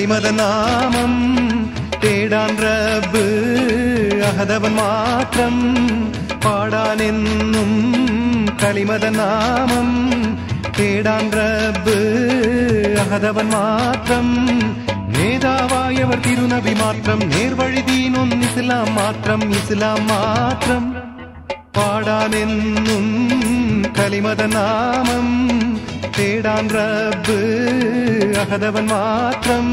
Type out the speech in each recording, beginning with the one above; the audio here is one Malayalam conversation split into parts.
കലിമത നാമം തേടാൻ റബ്ബ് അഹദവൻ മാത്രം പാടാനെന്നും കലിമത നാമം തേടാൻ റബ്ബ് അഹദവൻ മാത്രം നേതാവായവർ തിരുനബി മാത്രം നേർവഴി ദീനൊന്നിസ്ലാം മാത്രം ഇസ്ലാം മാത്രം പാടാനെന്നും കലിമത നാമം തേടാൻ റബ്ബ് അഹദവൻ മാത്രം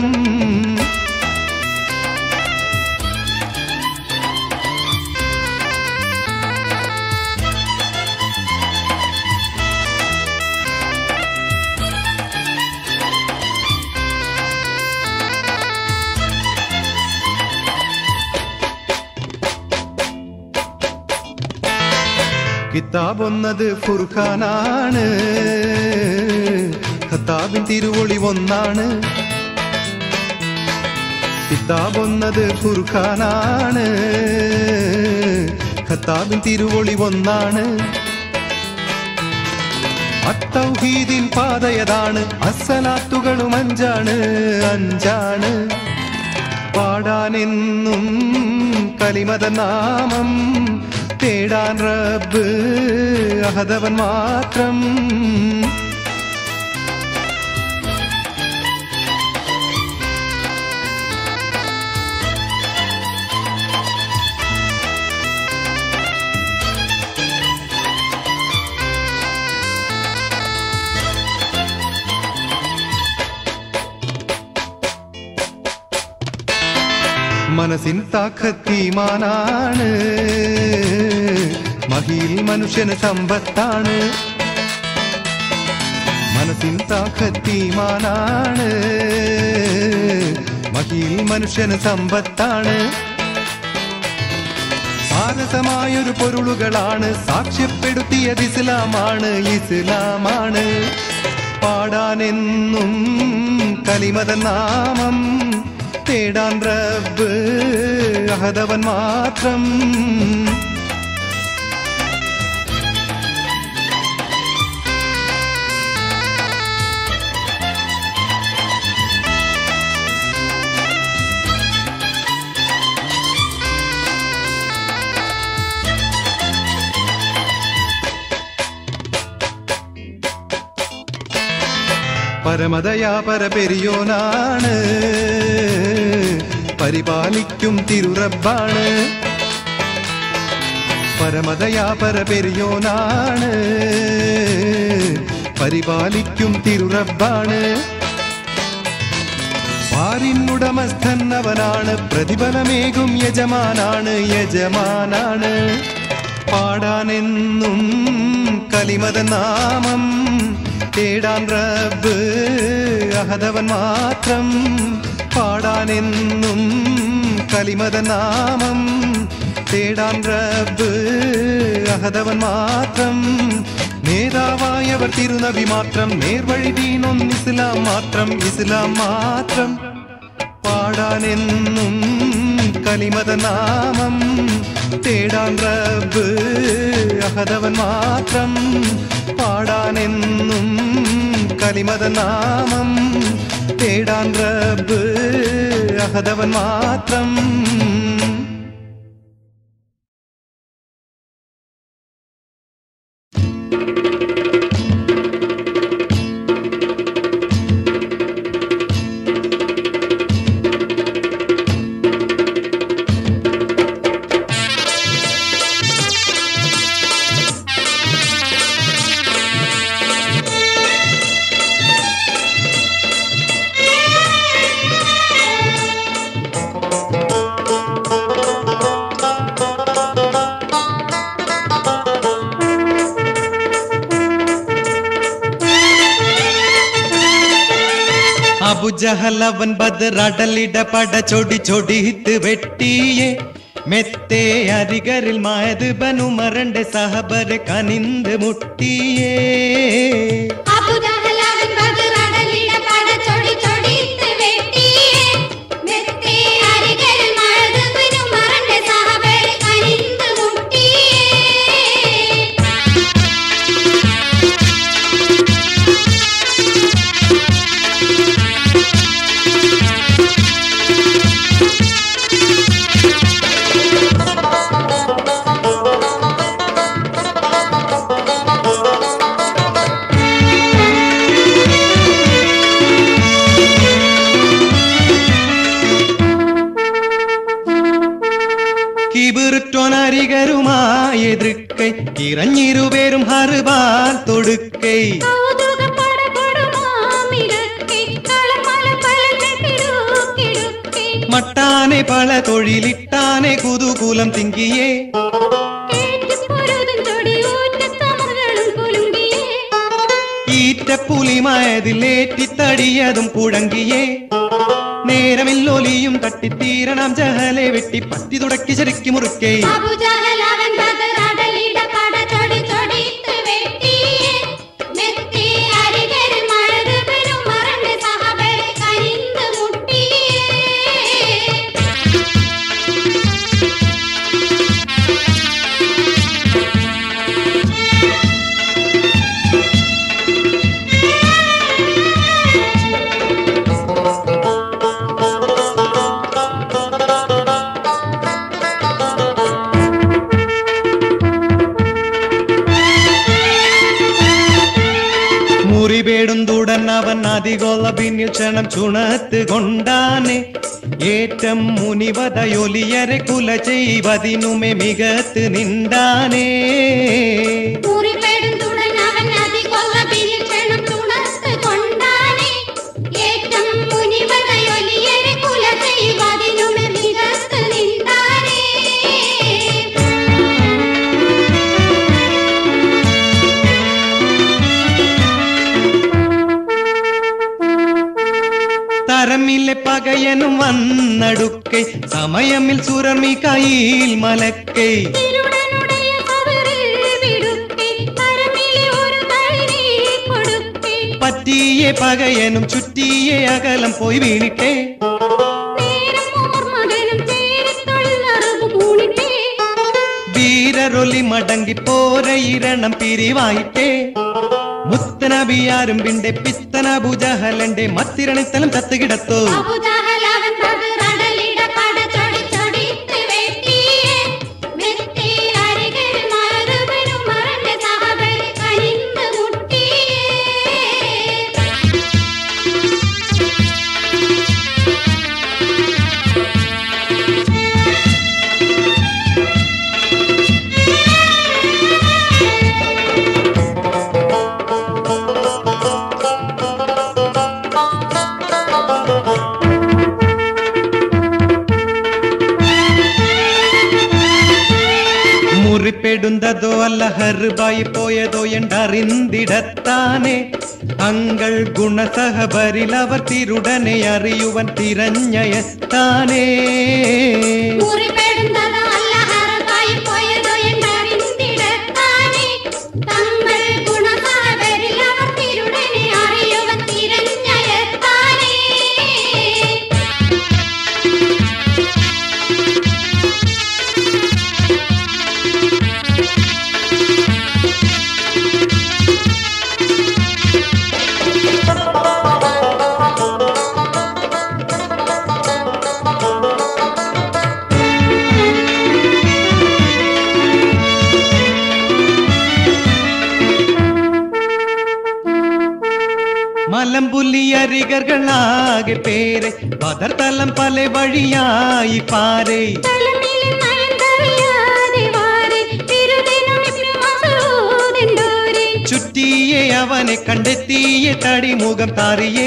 കിതാബ് ഒന്നത് ഫുർഖാനാണ് ഖത്താബിൻ തിരുവൊളി ഒന്നാണ് കിതാബ് ഒന്നത് ഫുർഖാനാണ് ഖത്താബിൻ തിരുവൊളി ഒന്നാണ് അത്തൗഹീദിൻ പാതയതാണ് അസ്സലാത്തുകളും അഞ്ചാണ് അഞ്ചാണ് പാടാനെന്നും കലിമത നാമം തേടാൻ റബ്ബ് അഹദവൻ മാത്രം മനസ്സിൻ താക്കത്തീമാനാണ് മഹിയിൽ മനുഷ്യന് സമ്പത്താണ് മനസ്സിൻ താക്കത്തീമാനാണ് മഹിയിൽ മനുഷ്യന് സമ്പത്താണ് സാരസമായൊരു പൊരുളുകളാണ് സാക്ഷ്യപ്പെടുത്തിയത് ഇസ്ലാമാണ് ഇസ്ലാമാണ് പാടാനെന്നും കലിമത നാമം തേടാൻ റബ്ബ് അഹദവൻ മാത്രം പരമതയാ പരപെരിയോനാണ് പരിപാലിക്കും തിരുറബ്ബാണ് പരമതയാ പരപെരിയോനാണ് പരിപാലിക്കും തിരുറബ്ബാണ് പാരിനുടമസ്ഥന്നവനാണ് പ്രതിഫലമേകും യജമാനാണ് യജമാനാണ് പാടാനെന്നും കലിമത നാമം തേടാൻ റബ്ബ് അഹദവൻ മാത്രം പാടാനെന്നും കലിമത നാമം തേടാൻ റബ്ബ് അഹദവൻ മാത്രം നേതാവായവർ തിരുനബി മാത്രം നേർവഴി ദീനൊന്നിസ്ലാം മാത്രം ഇസ്ലാം മാത്രം പാടാനെന്നും കലിമത നാമം തേടാൻ റബ്ബ് അഹദവൻ മാത്രം പാടാനെന്നും കലിമത നാമം തേടാൻ റബ്ബ് അഹദവൻ മാത്രം അബുജഹലവൻ ബദറടലിട പട ചൊടി ചൊടിഹിത്ത് വെട്ടിയെ മെത്തേ അരികരിൽ മായത് ബനുമരന്റെ സഹബരെ കനിന്ത് മുട്ടിയേ അബുദഹലവൻ ബദറടലിട പട ചൊടി ചൊടിത്ത് വെട്ടിയേ മെത്തേ അരികരിൽ മഴതുബിനു മറന്റെ സഹബരെ കനിന്ത് മുട്ടിയേ ും കിബിറുറ്റോനരികരുമായ എതിർക്കை ഇറഞ്ഞിരുപേരും ഹറുപാൽ തൊടുക്കை മട്ടാനെ പല തൊഴിലിട്ടാനെ കുതുകൂലം തിങ്കിയേ ഈറ്റപ്പുലിമായതിലേറ്റിത്തടിയതും പുഴങ്കിയേ നേരമില്ലൊലിയും തട്ടിത്തീരണം ജഹലെ വെട്ടി പത്തി തുടക്കി ശരിക്കും മുറുക്കേ മുറിവേടും തുടൻ അവൻ അതികൊള്ള പിന്നിൽ ക്ഷണം ചുണത്ത് കൊണ്ടാനെ ഏറ്റം മുനിവതയൊലിയരെ കുല ചെയ്വതിനുമെ മികത്ത് നിന്താനേ തരമിലെ പകയനും വന്നടുക്കൈ സമയമിൽ സുരമി കയ്യിൽ മലക്കൈ പറ്റിയ പകയനും ചുറ്റിയ അകലം പോയി വീണിട്ടേ വീരരൊലി മടങ്ങി പോരയിരണം പിരിവായിട്ടേ മുത്തനബിയാരും പിന്റെ പിത്തന ഭുജഹലന്റെ മത്തിരണിത്തലം ചത്തുകിടത്തു മുറിപ്പെടുന്നതോ അല്ല ഹെറുബായി പോയതോ എണ്ടറിന്തിടത്താനെ അങ്കൾ ഗുണസഹബരിൽ അവർ തിരുടനെ അറിയുവൻ തിരഞ്ഞയത്താനേ മലമ്പുലിയരികர்களാകെ പേരെ പതർത്തലം പല വഴിയായി പാരേ ചുറ്റിയെ അവനെ കണ്ടെത്തിയ തടിമുഖം താറിയേ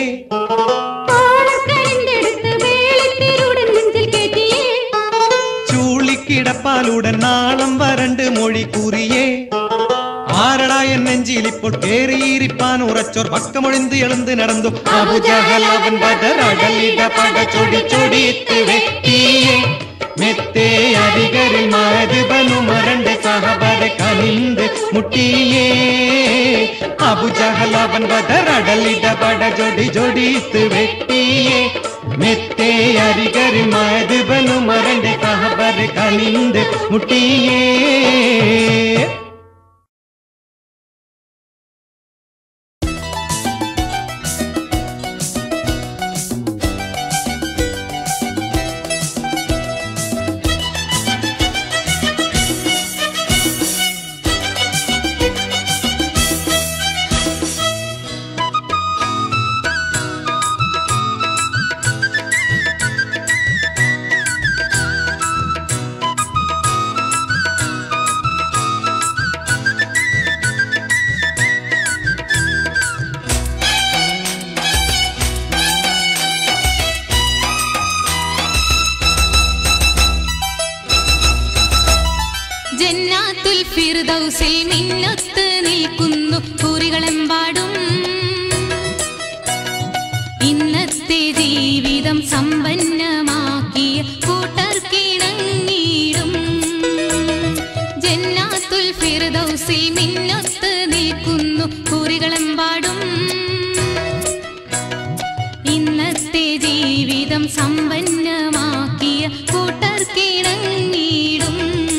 ചൂളിക്കിടപ്പാലുടൻ നാളം വരണ്ട് മൊഴി കൂറിയേ ആരടാ എൻ നെഞ്ചിൽ ഇപ്പോൾ കേറിയിരിപ്പാൻ ഉറച്ചോർ പക്കമൊഴിந்து എളുந்து നടന്നു അബുജഹൽ അവൻ ബദറടലിട പട ചൊടി ചൊടിയിട്ട് വെട്ടിയേ മെത്തേ അരികരിൽ മാരുബനു മരണ്ട സഹബര കനിந்து മുട്ടിയേ അബുജഹൽ അവൻ ബദറടലിട പട ജൊടി ജൊടിയിട്ട് വെട്ടിയേ മെത്തേ അരികരിൽ മാരുബനു മരണ്ട സഹബര കനിந்து മുട്ടിയേ ഫിർദൗസിൽ മിന്നത്ത് നിൽക്കുന്നു കുറികളെമ്പാടും ഇന്നത്തെ ജീവിതം സമ്പന്നമാക്കിയ കൂട്ടർക്കിണങ്ങിടും ജന്നാത്തുൽ ഫിർദൗസിൽ മിന്നത്ത് നിൽക്കുന്നു കുറികളെമ്പാടും ഇന്നത്തെ ജീവിതം സമ്പന്നമാക്കിയ കൂട്ടർക്കിണങ്ങിടും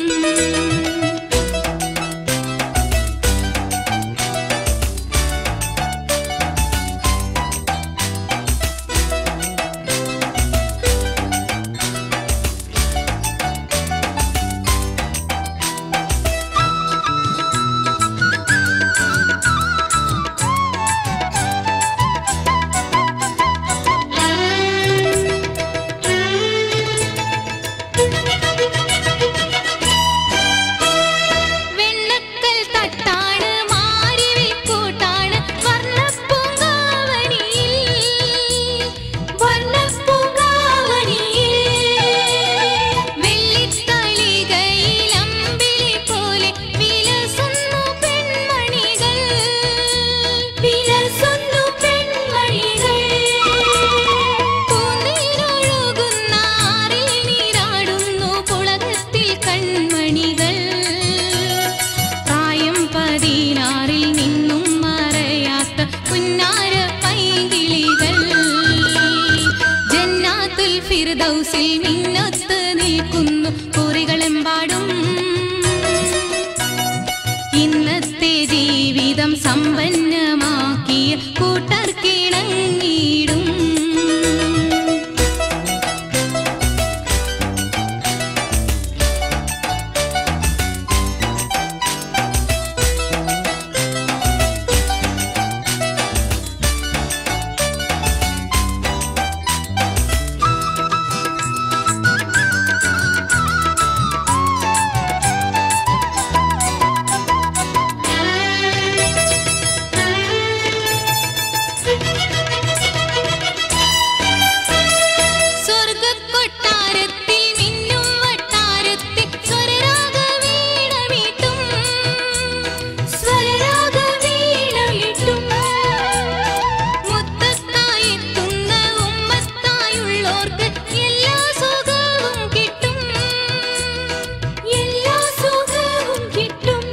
വെണ്ണക്കൽ തട്ടാണ് മാരിവിൽ കൂട്ടാണ് വർണ്ണപ്പൂങ്കാവനിയിൽ വർണ്ണപ്പൂങ്കാവനിയിൽ വെള്ളിത്തളികയിൽ അമ്പിളി പോലെ വിലസുന്നു പെൺമണികൾ വിലസുന്നു പെൺമണികൾ പൂന്തേനൊഴുകുന്ന ആറിൽ നീരാടുന്നു പുളകത്തിൽ കൺമണികൾ പ്രായം പതിനാറിൽ നിന്നും മറയാത്ത പുന്നാര പൈകിളികൾ ജന്നാത്തുൽ ഫിർദൗസിൽ മിന്നത്ത് നിൽക്കുന്നു കുറികളെമ്പാടും ഇന്നത്തെ ജീവിതം സമ്പന്നമാക്കിയ കൂട്ടർക്കിണങ്ങിടും സ്വർഗ്ഗക്കൊട്ടാരത്തിൽ മിന്നും വട്ടാരത്തിൽ സ്വരരാഗവീണമീട്ടും. സ്വരരാഗവീണമീട്ടും. മുത്തത്തായെത്തുന്ന ഉമ്മത്തായുള്ളോർക്ക് എല്ലാ സുഖവും കിട്ടും. എല്ലാ സുഖവും കിട്ടും.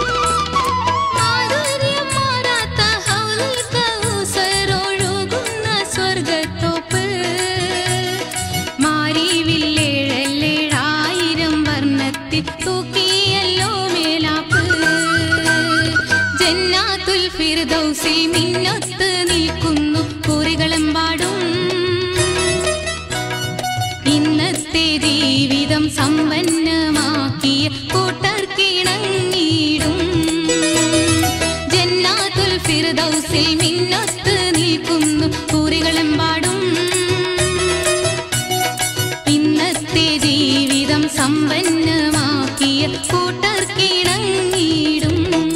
മാധുര്യം മാറാത്ത ഹൗലുൽ കൗസറൊഴുകുന്ന സ്വർഗ്ഗത്തോപ്പ്. മാരിവില്ലേഴല്ലേഴായിരം വർണ്ണത്തിൽ തൂക്കിയല്ലോ മേലാപ്പ് ജന്നാത്തുൽ ഫിർദൗസിൽ മിന്നത്ത് നിൽക്കുന്നു കുറികളെമ്പാടും ഇന്നത്തെ ജീവിതം സമ്പന്നമാക്കിയ കൂട്ടർക്കിണങ്ങിടും ജന്നാത്തുൽ ഫിർദൗസിൽ മിന്നത്ത് നിൽക്കുന്നു കുറികളെമ്പാടും ഇന്നത്തെ ജീവിതം സമ്പന്നമാക്കിയ കൂട്ടർക്കിണങ്ങിടും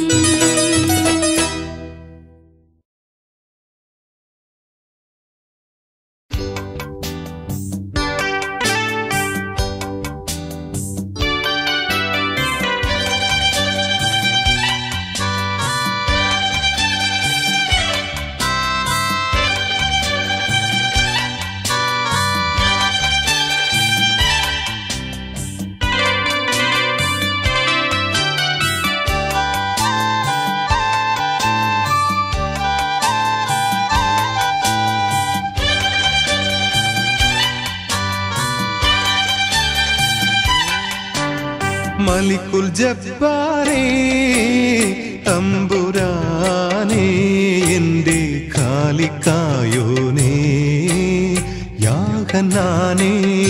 മലിക്കുൽ ജബ്ബാരേ തമ്പുരാനേ എൻ്റെ കാലിക്കായോനേ യാഹനാനേ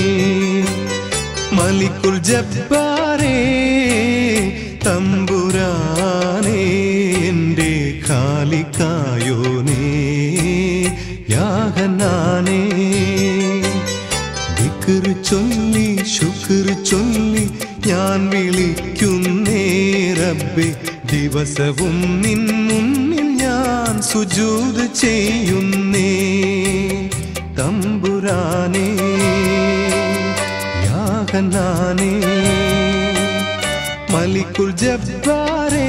മലിക്കുൽ ജബ്ബാരേ തമ്പുരാനേ എൻ്റെ കാലിക്കായോനേ യാഹനാനേ ദിക്റ് ചൊല്ലി ശുക്ർ ചൊല്ലി ഞാൻ വിളിക്കുന്നേ റബ്ബെ ദിവസവും നിൻ മുന്നിൽ ഞാൻ സുജൂത് ചെയ്യുന്നേ തമ്പുരാനേ യാഹനാനേ മലിക്കുൽ ജബ്ബാരേ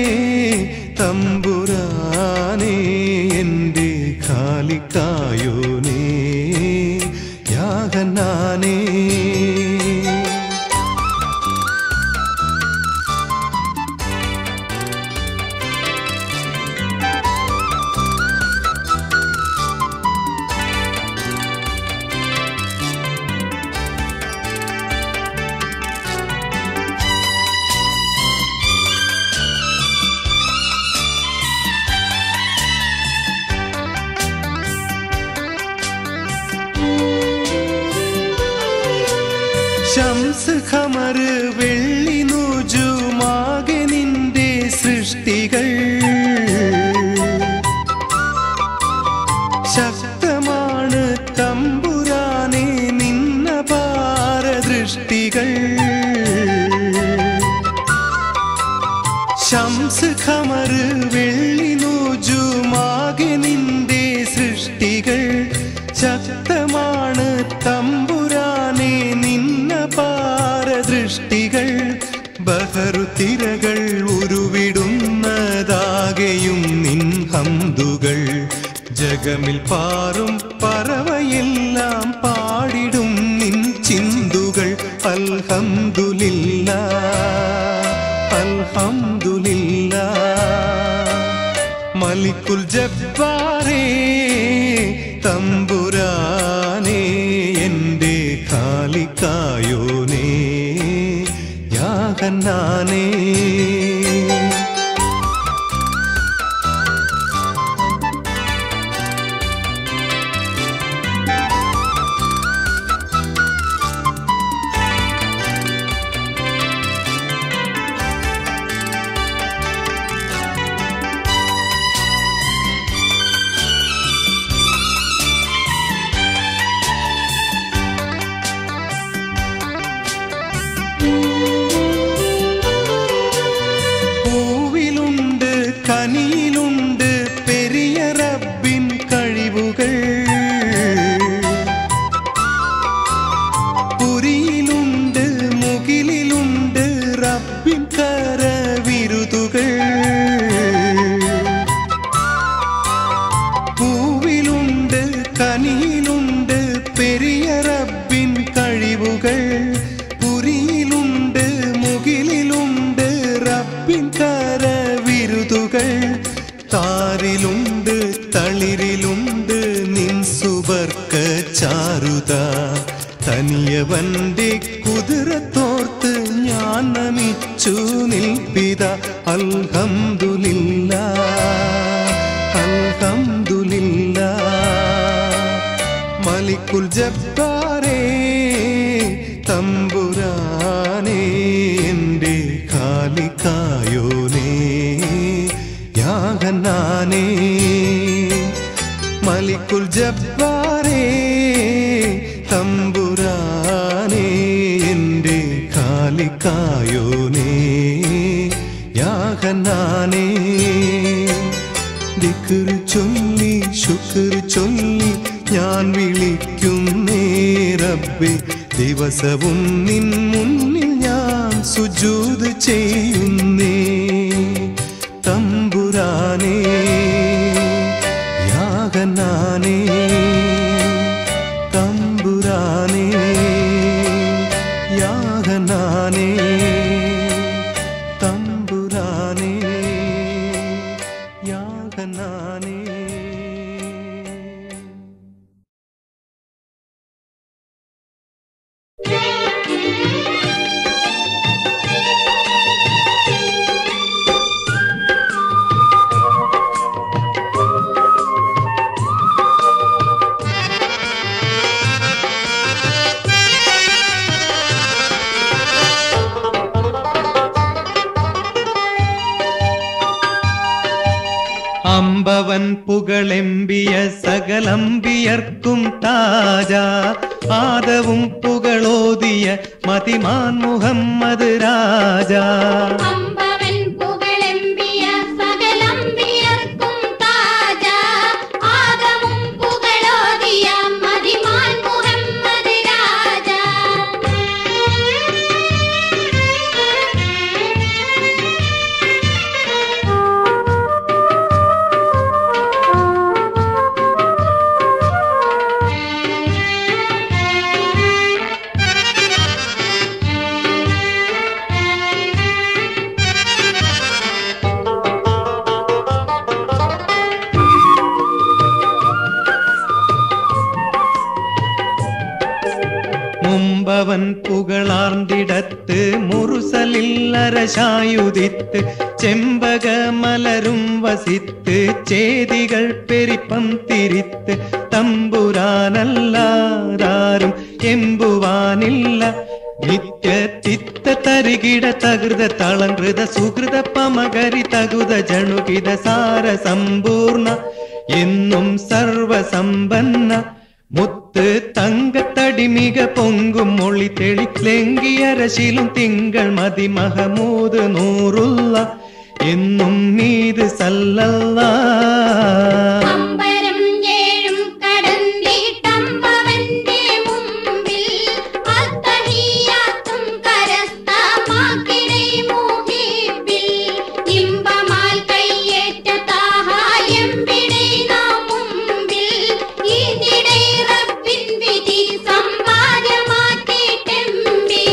തമ്പുരാനേ എൻ്റെ ഖാലിക്കായോനേ യാഹനാനേ ശംസ് ഖമറ് വെള്ളി നൂജുമാകെ നിന്റെ സൃഷ്ടികൾ ശക്തമാണ് തമ്പുരാനെ നിന്ന പാരദൃഷ്ടികൾ ശംസ് ഖമറ് വെള്ളി നൂജുമാകെ നിന്റെ സൃഷ്ടികൾ ശക്തമാണ് തമ്പുരാനെ നിന്ന പാരദൃഷ്ടികൾ ബഹറു തിരകൾ ഉരുവിടുന്നതാകെയും നിൻ ഹംദുകൾ ജഗമിൽ പാറും പറവയെല്ലാം പാടിടും നിൻ ചിന്തുകൾ അൽഹംദുലില്ല അൽഹംദുലില്ല മലിക്കുൽ ജബ്ബാരേ തമ്പുരാനേ എൻ്റെ ഖാലിക്കായോനേ യാഹന്നാനേ പൂവിലുണ്ട് കനിയിലുണ്ട് പെരിയ റബ്ബിൻ കഴിവുകൾ പുരിയിലുണ്ട് മുകിലിലുണ്ട് റബ്ബിൻ കരവിരുതുകൾ പൂവിലുണ്ട് കനിയിലുണ്ട് പെരിയ റബ്ബിൻ കഴിവുകൾ പുരിയിലുണ്ട് മുകിലിലുണ്ട് റബ്ബിൻ കരവിരുതുകൾ താരിലുണ്ട് തളിരിലുണ്ട് നിൻ സുബർക്ക ചാരുത തനിയവന്റെ കുതിരത്തോർത്ത് ഞാൻ നമിച്ചു നിൽപ്പിത അൽഹംദുലില്ലാ അൽഹംദുലില്ല മലിക്കുൽ ജബ്ബാരേ തമ്പുരാനേ എൻ്റെ ഖാലിക്കായോനേ യാഹനാനേ മലിക്കുൽ ജബ്ബാരേ തമ്പുരാനേ എൻ്റെ ഖാലിക്കായോനേ യാഹനാനേ ദിക്റ് ചൊല്ലി ശുക്ർ ചൊല്ലി ഞാൻ വിളിക്കുന്നേ റബ്ബേ ദിവസവും നിൻ മുന്നിൽ ഞാൻ സുജൂത് ചെയ്യുന്നേ തമ്പുരാനേ യാഗനാനേ തമ്പുരാനേ യാഗനാനേ തമ്പുരാനേ യാഗനാനേ അമ്പവൻ പുകളെമ്പിയ സകലംബിയർക്കും താജ ആദവും പുകളോതിയ മതിമാൻ മുഹമ്മദ് രാജ അമ്പവൻ പുകളെമ്പിയ സകലംബിയർക്കും താജ ആദവും പുകളോതിയ മതിമാൻ മുഹമ്മദ് രാജ മുമ്പവൻ പുകളാർന്നിടത്ത് മുറുസലിൽ അരശായുദിത്ത് ചെമ്പക മലരും വസിത്ത് ചേതികൾ പെരിപ്പം തിരിത്ത് തമ്പുരാനല്ലാതാരും എമ്പുവാനില്ല നിത്യ തിത്ത തരികിട തകൃത തളങ്കൃത സുഹൃത പമകരി തകുത ജണുകിത സാര സമ്പൂർണ എന്നും സർവസമ്പന്ന മുത്ത് തങ്കത്തടിമിക പൊങ്കും മൊഴി തെളി ലെങ്കിയരശിലും തിങ്കൾ മതി മഹമൂദ് നൂറുള്ള എന്നും നീത് സല്ലല്ലാ അമ്പരം ഏഴും കടന്നിട്ടമ്പവന്റെ മുമ്പിൽ അത്തഹിയാത്തും കരസ്ഥമാക്കിടൈ മുഹിബിൽ ഇമ്പമാൽ കയ്യേറ്റ താഹായമ്പിടൈ നാം മുമ്പിൽ ഇതിടൈ റബ്ബിൻ വിധി സമ്പാദ്യമാക്കിയിട്ടെമ്പി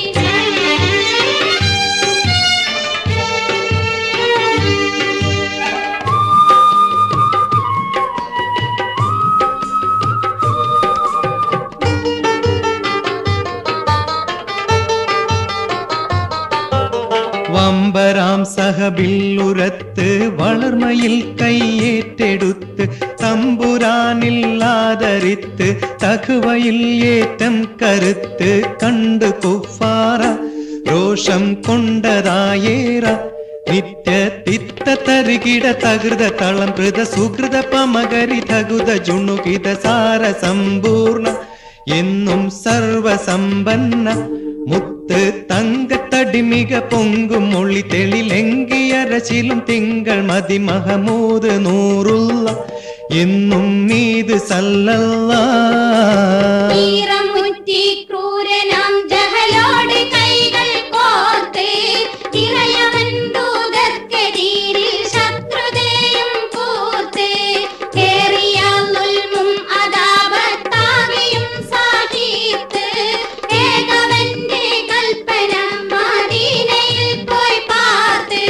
വമ്പരാം സഹബില്ലുരത്ത് വളർമയിൽ കൈയേറ്റെടുത്ത് തമ്പുരാനിൽ ആദരിത്ത് തകുവയിൽ ഏറ്റം കരുത്ത് കണ്ടു കുഫാറ രോഷം കൊണ്ടതായേറ നിത്യ തിത്ത തരികിട തകൃത തളം കൃത സുഹൃത പമകരി തകുത ജുണുകിത സാര സമ്പൂർണ എന്നും സർവസമ്പന്ന മുത്ത് തങ്കത്തടിമിക പൊങ്കും മൊഴി തെളിലെങ്കിയരശിലും തിങ്കൾ മതി മഹമൂദ് നൂറുള്ള എന്നും നീത് സല്ലല്ലാ ഈറമുറ്റി ക്രൂരനാം ജഹലോട് കൈകൾ കോർത്ത് ഇറയവൻ ദൂതർക്കെതിരിൽ ശത്രുതയും കൂർത്ത് ഏറിയാലും അതാപത്താകെയും സാഹിത്ത് ഏകവന്റെ കൽപ്പന മദീനയിൽ പോയി പാർത്ത്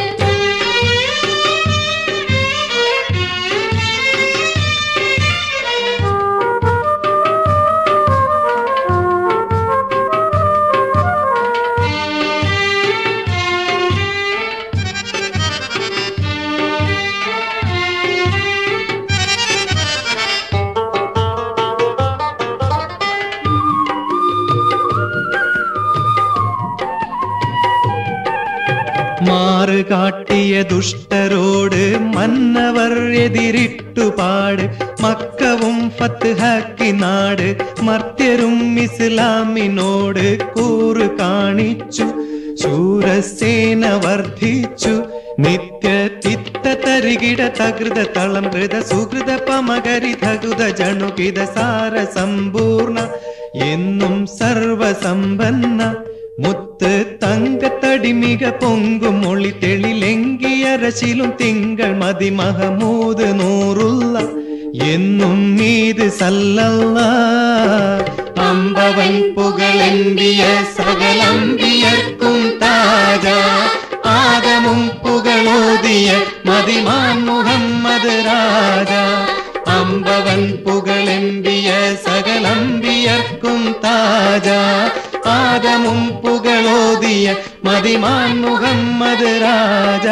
മാറ് കാട്ടിയ ദുഷ്ടരോട് മന്നവർ എതിരിട്ടുപാട് മക്കവും ഫത്ഹാക്കി നാട് മർത്യരും ഇസ്ലാമിനോട് കൂറ് കാണിച്ചു ശൂരസേന വർദ്ധിച്ചു നിത്യ തിത്ത തരികിട തകൃത തളം ഹൃത സുഹൃത പമകരി തകുത ജണുകിത സാര സമ്പൂർണ എന്നും സർവസമ്പന്ന മുത്ത് തങ്കത്തടിമിക പൊങ്കും മൊഴി തെളിലെങ്കിയരശിലും തിങ്കൾ മതി മഹമൂദ് നൂറുള്ള എന്നും നീത് സല്ലല്ല അമ്പവൻ പുകളെമ്പിയ സകലമ്പിയർക്കും താജ ആദമും പുകളോതിയ മതിമാൻ മുഹമ്മദ് രാജ അമ്പവൻ പുകളെമ്പിയ സകലമ്പിയർക്കും താജ ആദമും പുകളോതിയ മതിമാൻ മുഹമ്മദ് രാജ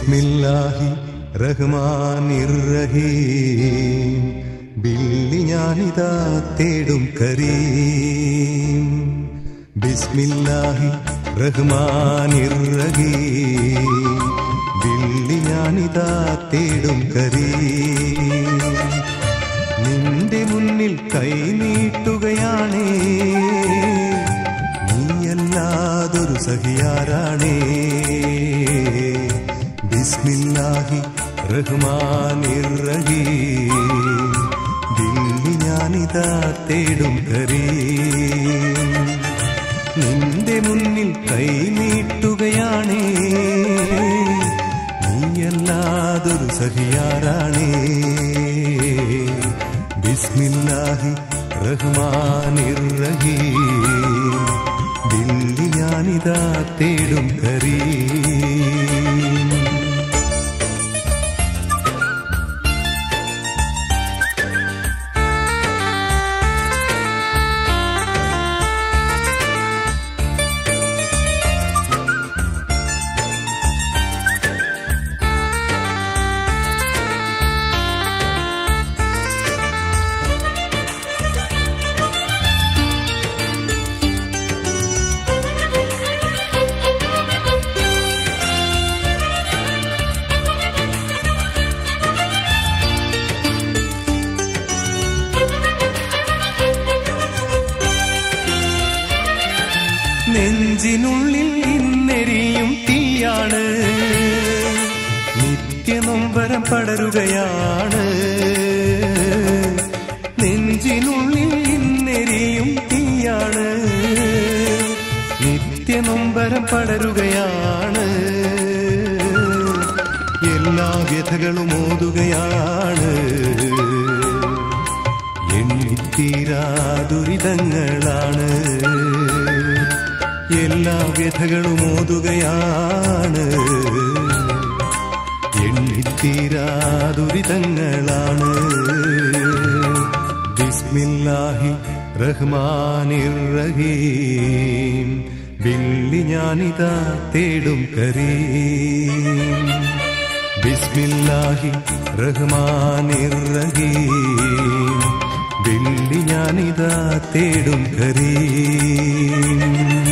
ബിസ്മില്ലാഹി റഹ്മാനിർ റഹീം ബില്ലി ഞാനിതാ തേടും കരീം ബിസ്മില്ലാഹി റഹ്മാനിർ റഹീം ബില്ലി ഞാനിതാ തേടും കരീം നിന്റെ മുന്നിൽ കൈനീട്ടുകയാണേ നീയല്ലാതൊരു സഹിയാരാണേ ബിസ്മില്ലാഹി റഹ്മാനിർ റഹീം ദില്ലി ഞാനിതാ തേടും കരീം നിന്റെ മുന്നിൽ കൈനീട്ടുകയാണേ നീയല്ലാതൊരു സഹിയാരാണേ ബിസ്മില്ലാഹി റഹ്മാനിർ റഹീം ദില്ലി ഞാനിതാ തേടും കരീം നെഞ്ചിനുള്ളിൽ ഇന്നെരിയും തീയാണ് നിത്യനൊമ്പരം പടരുകയാണ് നെഞ്ചിനുള്ളിൽ ഇന്നെരിയും തീയാണ് നിത്യനൊമ്പരം പടരുകയാണ് എല്ലാ വ്യഥകളും ഓതുകയാണ് എണ്ണിത്തീരാ ദുരിതങ്ങളാണ് എല്ലാ വ്യഥകളും ഓതുകയാണ് എണ്ണിത്തീരാ ദുരിതങ്ങളാണ് ബിസ്മില്ലാഹി റഹ്മാനിർ റഹീം ബില്ലി ഞാനിതാ തേടും കരീം ബിസ്മില്ലാഹി റഹ്മാനിർ റഹീം ബില്ലി ഞാനിതാ തേടും കരീം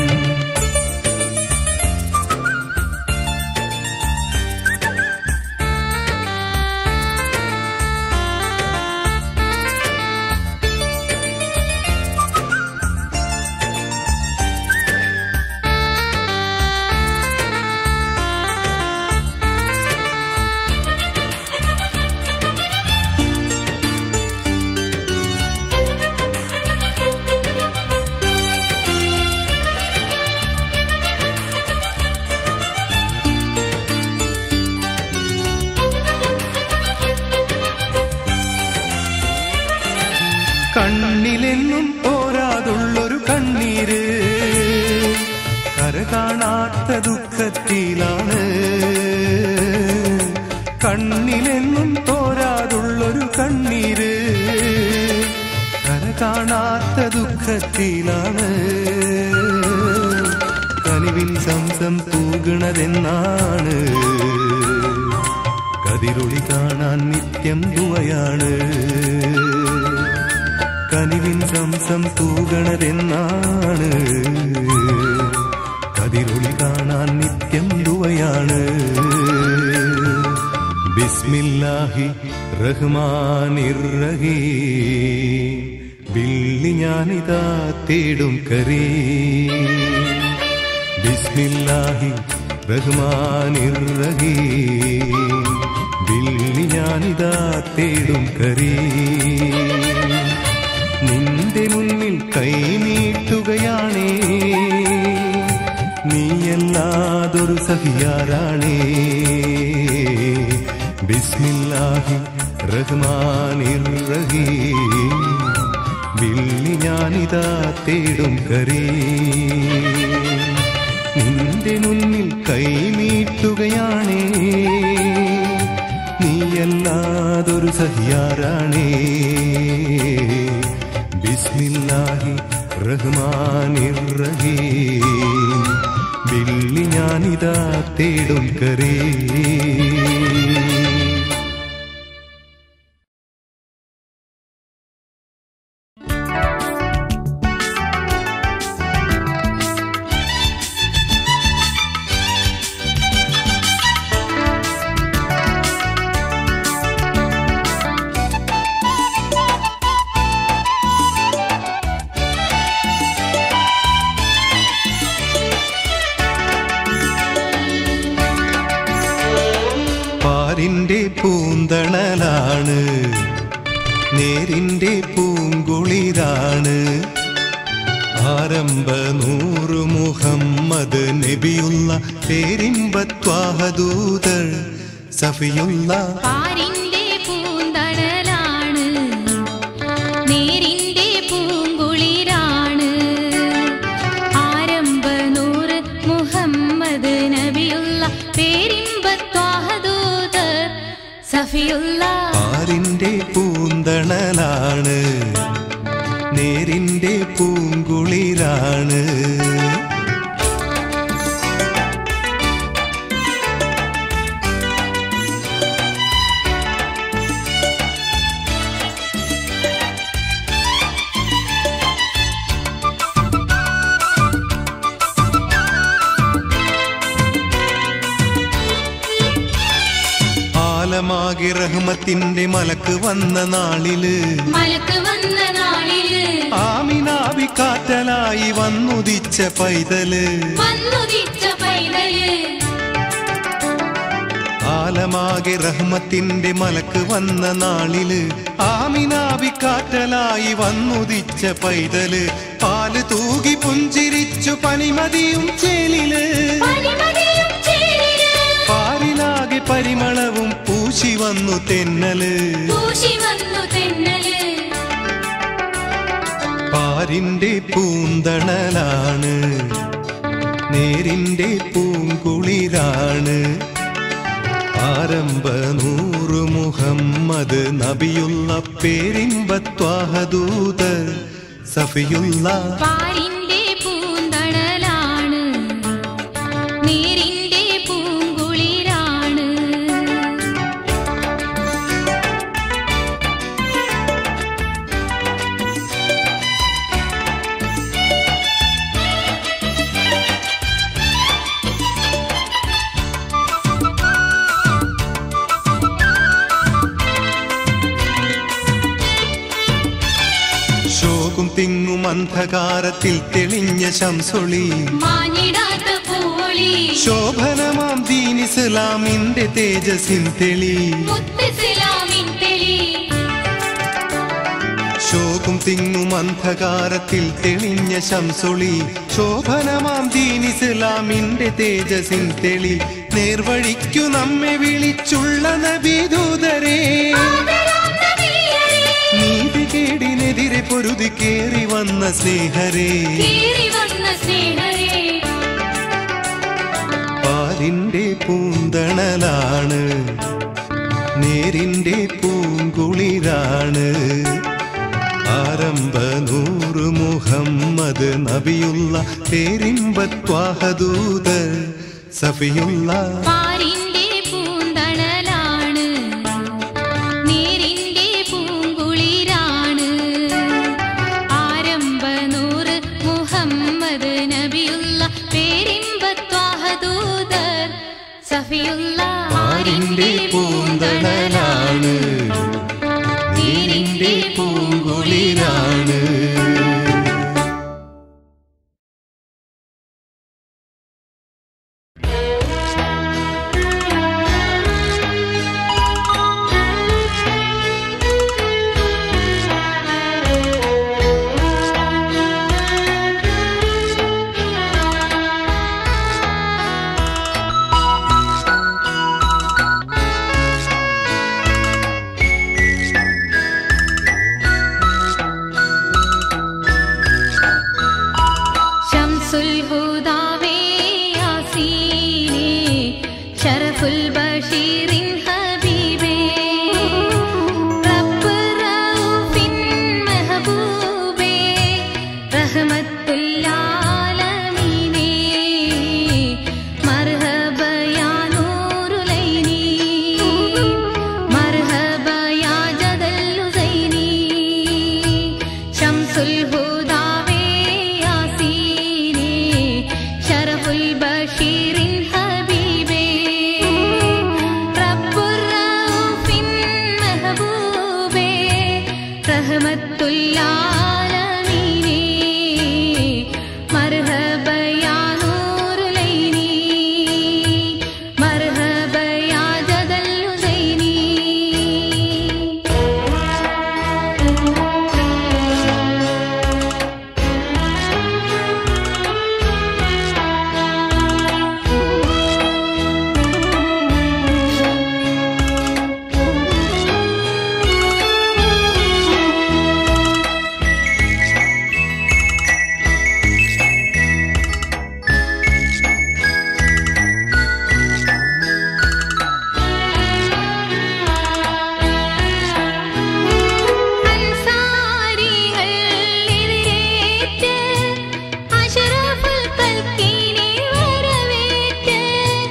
കണ്ണിലെന്നും പോരാതുള്ളൊരു കണ്ണീര് കര കാണാത്ത ദുഃഖത്തിലാണ് കണ്ണിലെന്നും തോരാതുള്ളൊരു കണ്ണീര് കര കാണാത്ത ദുഃഖത്തിലാണ് കനിവിൻ സംസം തൂകണതെന്നാണ് കതിരൊളി കാണാൻ നിത്യം ദുവയാണ് കനിവിൻ സംസം തൂകണതെന്നാണ് കതിരൊളി കാണാൻ നിത്യം ദുവയാണ് ബിസ്മില്ലാഹി റഹ്മാനിർ റഹീം ബില്ലി ഞാനിതാ തേടും കരീം ബിസ്മില്ലാഹി റഹ്മാനിർ റഹീം ബില്ലി ഞാനിതാ തേടും കരീം നിന്റെ മുന്നിൽ കൈനീട്ടുകയാണേ നീയല്ലാതൊരു സഹിയാരാണേ ബിസ്മില്ലാഹി റഹ്മാനിർ റഹീം ബില്ലി ഞാനിതാ തേടും കരീം നിന്റെ മുന്നിൽ കൈനീട്ടുകയാണേ നീയല്ലാതൊരു സഹിയാരാണേ ബിസ്മില്ലാഹി റഹ്മാനിർ റഹീം വില്ലി ഞാനിതാ തേടും കരേ പാരിന്റെ പൂന്തണലാണ് നേരിന്റെ പൂങ്കുളിരാണ് ആരംഭ നൂറു മുഹമ്മദ് നബിയുള്ള പേരിമ്പത്വാഹദൂതർ സഫിയുള്ള പാരിന്റെ പൂന്തണലാണ് നേരിന്റെ പൂങ്കുളിരാണ് ആരംഭ നൂറ് മുഹമ്മദ് നബിയുള്ള പേരിമ്പത്വാഹദൂത് സഫിയുള്ള പാരിന്റെ പൂന്തണലാണ് നേരിന്റെ പൂങ്കുളിരാണ് ആലമാകി റഹ്മത്തിന്റെ മലക്ക് വന്ന നാളില് മലക്ക് വന്ന നാളില് ആമിനാവി കാറ്റലായി വന്നുദിച്ച പൈതല് വന്നുദിച്ച പൈതല് ആലമാകെ റഹ്മത്തിന്റെ മലക്ക് വന്ന നാളില് ആമിനാവി കാറ്റലായി വന്നുദിച്ച പൈതല് പാല് തൂകി പുഞ്ചിരിച്ചു പനിമതിയും ചേലില് പനിമതിയും ചേരില് പാലിലാകെ പരിമളവും പൂശി വന്നു തെന്നല് പൂശി വന്നു തെന്നല് പാരിന്റെ പൂന്തണലാണ് നേരിന്റെ പൂങ്കുളിരാണ് ആരംഭ നൂറു മുഹമ്മദ് നബിയുള്ള പേരിമ്പത്വാഹദൂത സഫിയുള്ള പാരിന്റെ പൂന്തണലാണ് നേരിന്റെ പൂങ്കുളിരാണ് ശോകും തിങ്ങും അന്ധകാരത്തിൽ തെളിഞ്ഞ ശംസൊളി മാഞ്ഞിടാത്ത പൂളി ശോഭനമാം ദീനിസ്ലാമിന്റെ തേജസിൻ തെളി മുത്തിസ്ലാമിൻ തെളി ശോകും തിങ്ങും അന്ധകാരത്തിൽ തെളിഞ്ഞ ശംസൊളി ശോഭനമാം ദീനിസ്ലാമിന്റെ തേജസിൻ തെളി നേർവഴിക്കു നമ്മെ വിളിച്ചുള്ള നബിദൂതരേ ആദരാം നബിയരേ, നീതികേടിനെതിരെ പൊരുതി കേറി വന്ന സ്നേഹരേ കേറി വന്ന സ്നേഹരേ പാലിന്റെ പൂന്തണലാണ് നേരിന്റെ പൂങ്കുളിരാണ് ആരംഭ നൂറ് മുഹമ്മദ് നബിയുള്ള പേരിമ്പത്വാഹദൂത സഫിയുള്ള പാരിന്റെ പൂന്തണലാണ് നേരിന്റെ പൂങ്കുളിരാണ് ആരംഭ നൂറ് മുഹമ്മദ് നബിയുള്ള പേരിമ്പത്വാഹദൂതർ സഫിയുള്ള ആരിന്റെ പൂന്തണലാണ് നേരിന്റെ പൂങ്കുളിരാണ് റഹ്മത്തുല്ലാലമീനേ മർഹബ യാ നൂറുലൈനി മർഹബ യാ ജദൽ ഹുസൈനി അൻസാരികൾ എതിരേറ്റ് അശറഫുൽ കൽക്കിനെ വരവേറ്റ്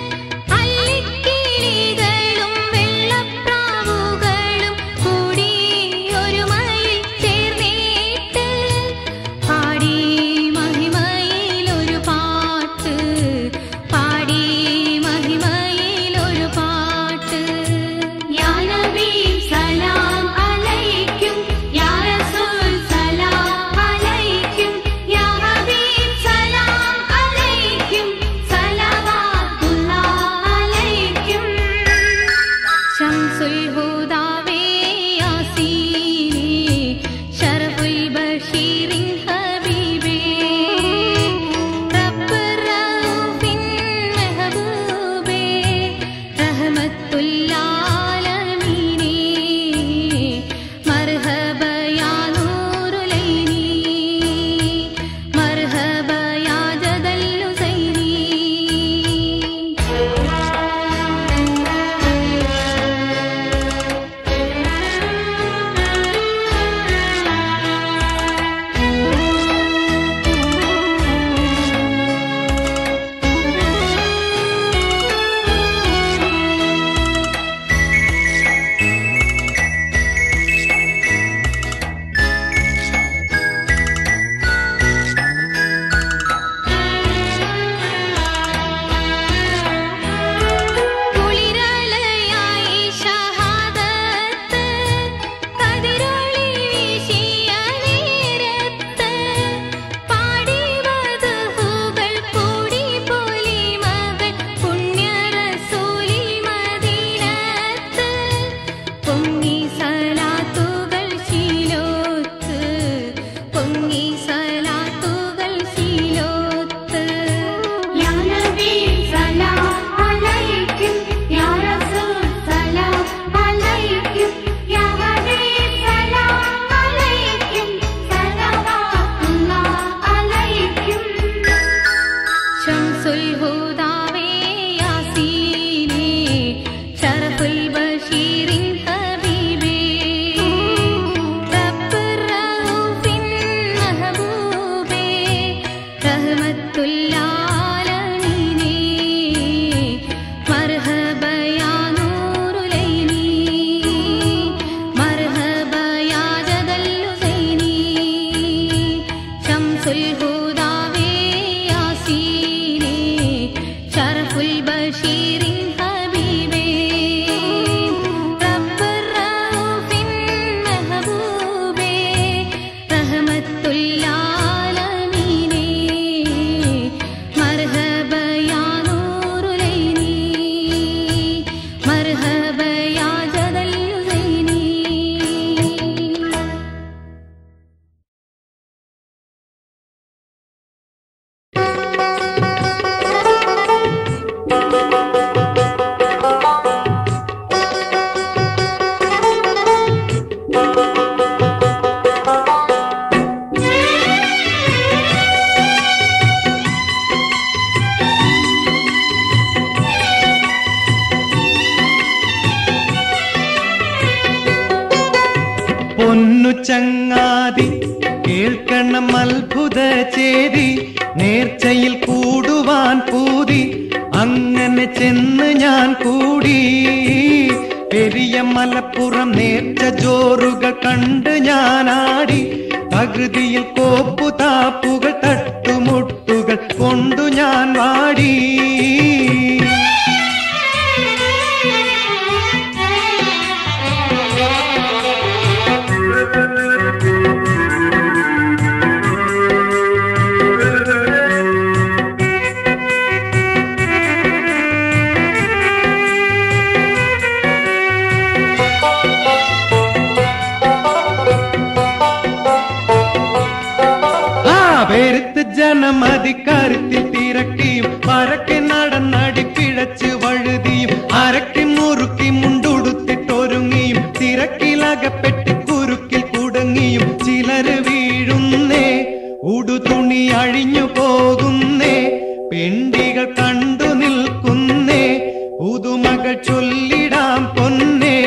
അല്ലിക്കിളികളും വെള്ളപ്രാവുകളും കൂടി ഒരുമയിൽ ചേർന്നേറ്റ് പാടി മഹിമയിലൊരു പാട്ട് പാടി മഹിമയിലൊരു പാട്ട് യാ നബി സലാം അലൈക്കും യാ റസൂൽ സലാം അലൈക്കും യാ ഹബീബ് സലാം അലൈക്കും സലവാത്തുല്ലാഹ് അലൈക്കും ശംസുൽ ഹുദാവേ യാസീനേ ശരഫുൽ ബഷീറിൻ ഹബീബേ റബ്ബ് റഊഫിൻ മെഹബൂബേ റഹ്മത്തുല്ലാലമീനേ മർഹബ യാ നൂറുലൈനി മർഹബ യാ ജദൽ ഹുസൈനി കുളിരലയായി ഷഹാദത്ത് കതിരൊളി വീശിയ നേരത്ത് പാടി വധുകൾ കൂടി പൊലിമകൾ പുണ്യ റസൂലി മദീനത്ത് പൊങ്ങി സലാത്തുകൾ ശീലോത്ത് പൊങ്ങി സലാത്തുകൾ ശീലോത്ത് യാ നബി സലാം അലൈക്കും യാ റസൂൽ സലാം അലൈക്കും യാ ഹബീബ് സലാം അലൈക്കും സലവാത്തുല്ലാഹ് അലൈക്കും ശംസുൽ ഹുദാവേ യാസീനേ ശരഫുൽ ബഷീറിൻ ഹബീബേ റബ്ബ് റഊഫിൻ മെഹബൂബേ റഹ്മത്തുല്ലാലമീനേ മർഹബ യാ നൂറുലൈനി മർഹബ യാ ജദൽ ഹുസൈനി ശംസുൽ ഹുദാവേ യാസീനേ ശരഫുൽ ബഷീറിൻ ഹബീബേ റബ്ബ് റഊഫിൻ മെഹബൂബേ റഹ്മത്തുല്ലാലമീനേ മർഹബ യാ നൂറുലൈനി മർഹബ യാ ജദൽ ഹുസൈനി പൊന്നു ചങ്ങാതി കേൾക്കണം അത്ഭുത ചേരി നേർച്ചയിൽ കൂടുവാൻ പൂതി അങ്ങനെ ചെന്ന് ഞാൻ കൂടി പെരിയ മലപ്പുറം നേർച്ച ജോറുകൾ കണ്ട് ഞാനാടി തകൃതിയിൽ കോപ്പുതാപ്പുകൾ തട്ടുമുട്ടുകൾ കൊണ്ടു ഞാൻ വാടി പെരുത്ത് ജനമതി കരുത്തിൽ തിരക്കിയും പരക്കെ നടന്നടി പിഴച്ച് വഴുതിയും അരക്കി മുറുക്കി മുണ്ടുടുത്തിട്ടൊരുങ്ങിയും തിരക്കിലകപ്പെട്ട് കുരുക്കിൽ കുടുങ്ങിയും ചിലര് വീഴുന്നേ ഉടുതുണി അഴിഞ്ഞു പോകുന്നേ പെണ്ടികൾ കണ്ടു നിൽക്കുന്നേ പുതുമകൾ ചൊല്ലിടാം പൊന്നേ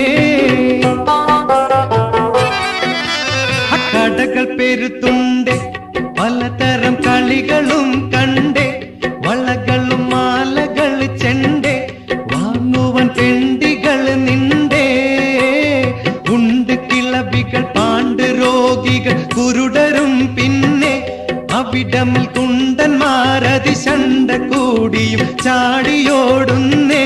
കടകൾ പെരുത്തുണ്ട് പലതരം കളികളും കണ്ട് വളകളും മാലകൾ ചെണ്ട് വാങ്ങുവൻ പെണ്ടികൾ നിണ്ടേ ഉണ്ട് കിളവികൾ പാണ്ട് രോഗികൾ കുരുടരും പിന്നെ അവിടമിൽ കുണ്ടന്മാരതിശണ്ട കൂടിയും ചാടിയോടുന്നേ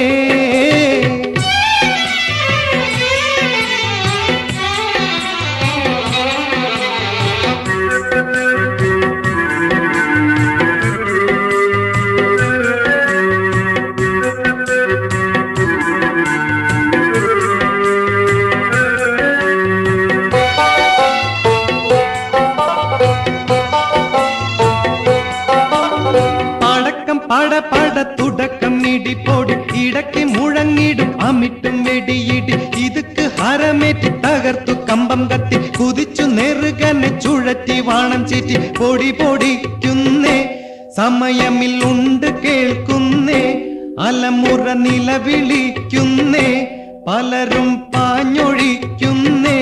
പടക്കം പട പട തുടക്കം ഇടിപ്പൊടി ഇടയ്ക്ക് മുഴങ്ങിടും അമിട്ടും വെടിയിടി ഇതുക്ക് ഹരമേറ്റി തകർത്തു കമ്പം കത്തി കുതിച്ചു നെറുകനെ ചുഴറ്റി വാണം ചീറ്റി പൊടി പൊടിക്കുന്നേ സമയമിൽ ഉണ്ട് കേൾക്കുന്നേ അലമുറ നിലവിളിക്കുന്നേ പലരും പാഞ്ഞൊഴിക്കുന്നേ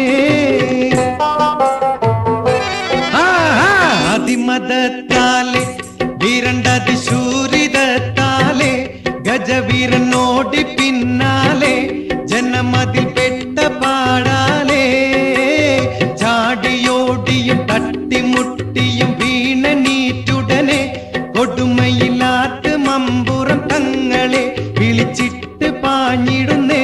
ആഹാ, അതിമതത്താലെ വിരണ്ടതി ശൂരിതത്താലെ ഗജവീരനോടി പിന്നാലെ ജനമതിൽ പെട്ട പാടാലേ ചാടിയോടിയും തട്ടിമുട്ടിയും വീണ നീറ്റുടനെ കൊടുമയിലാത്ത് മമ്പുറം തങ്ങളെ വിളിച്ചിട്ട് പാഞ്ഞിടുന്നേ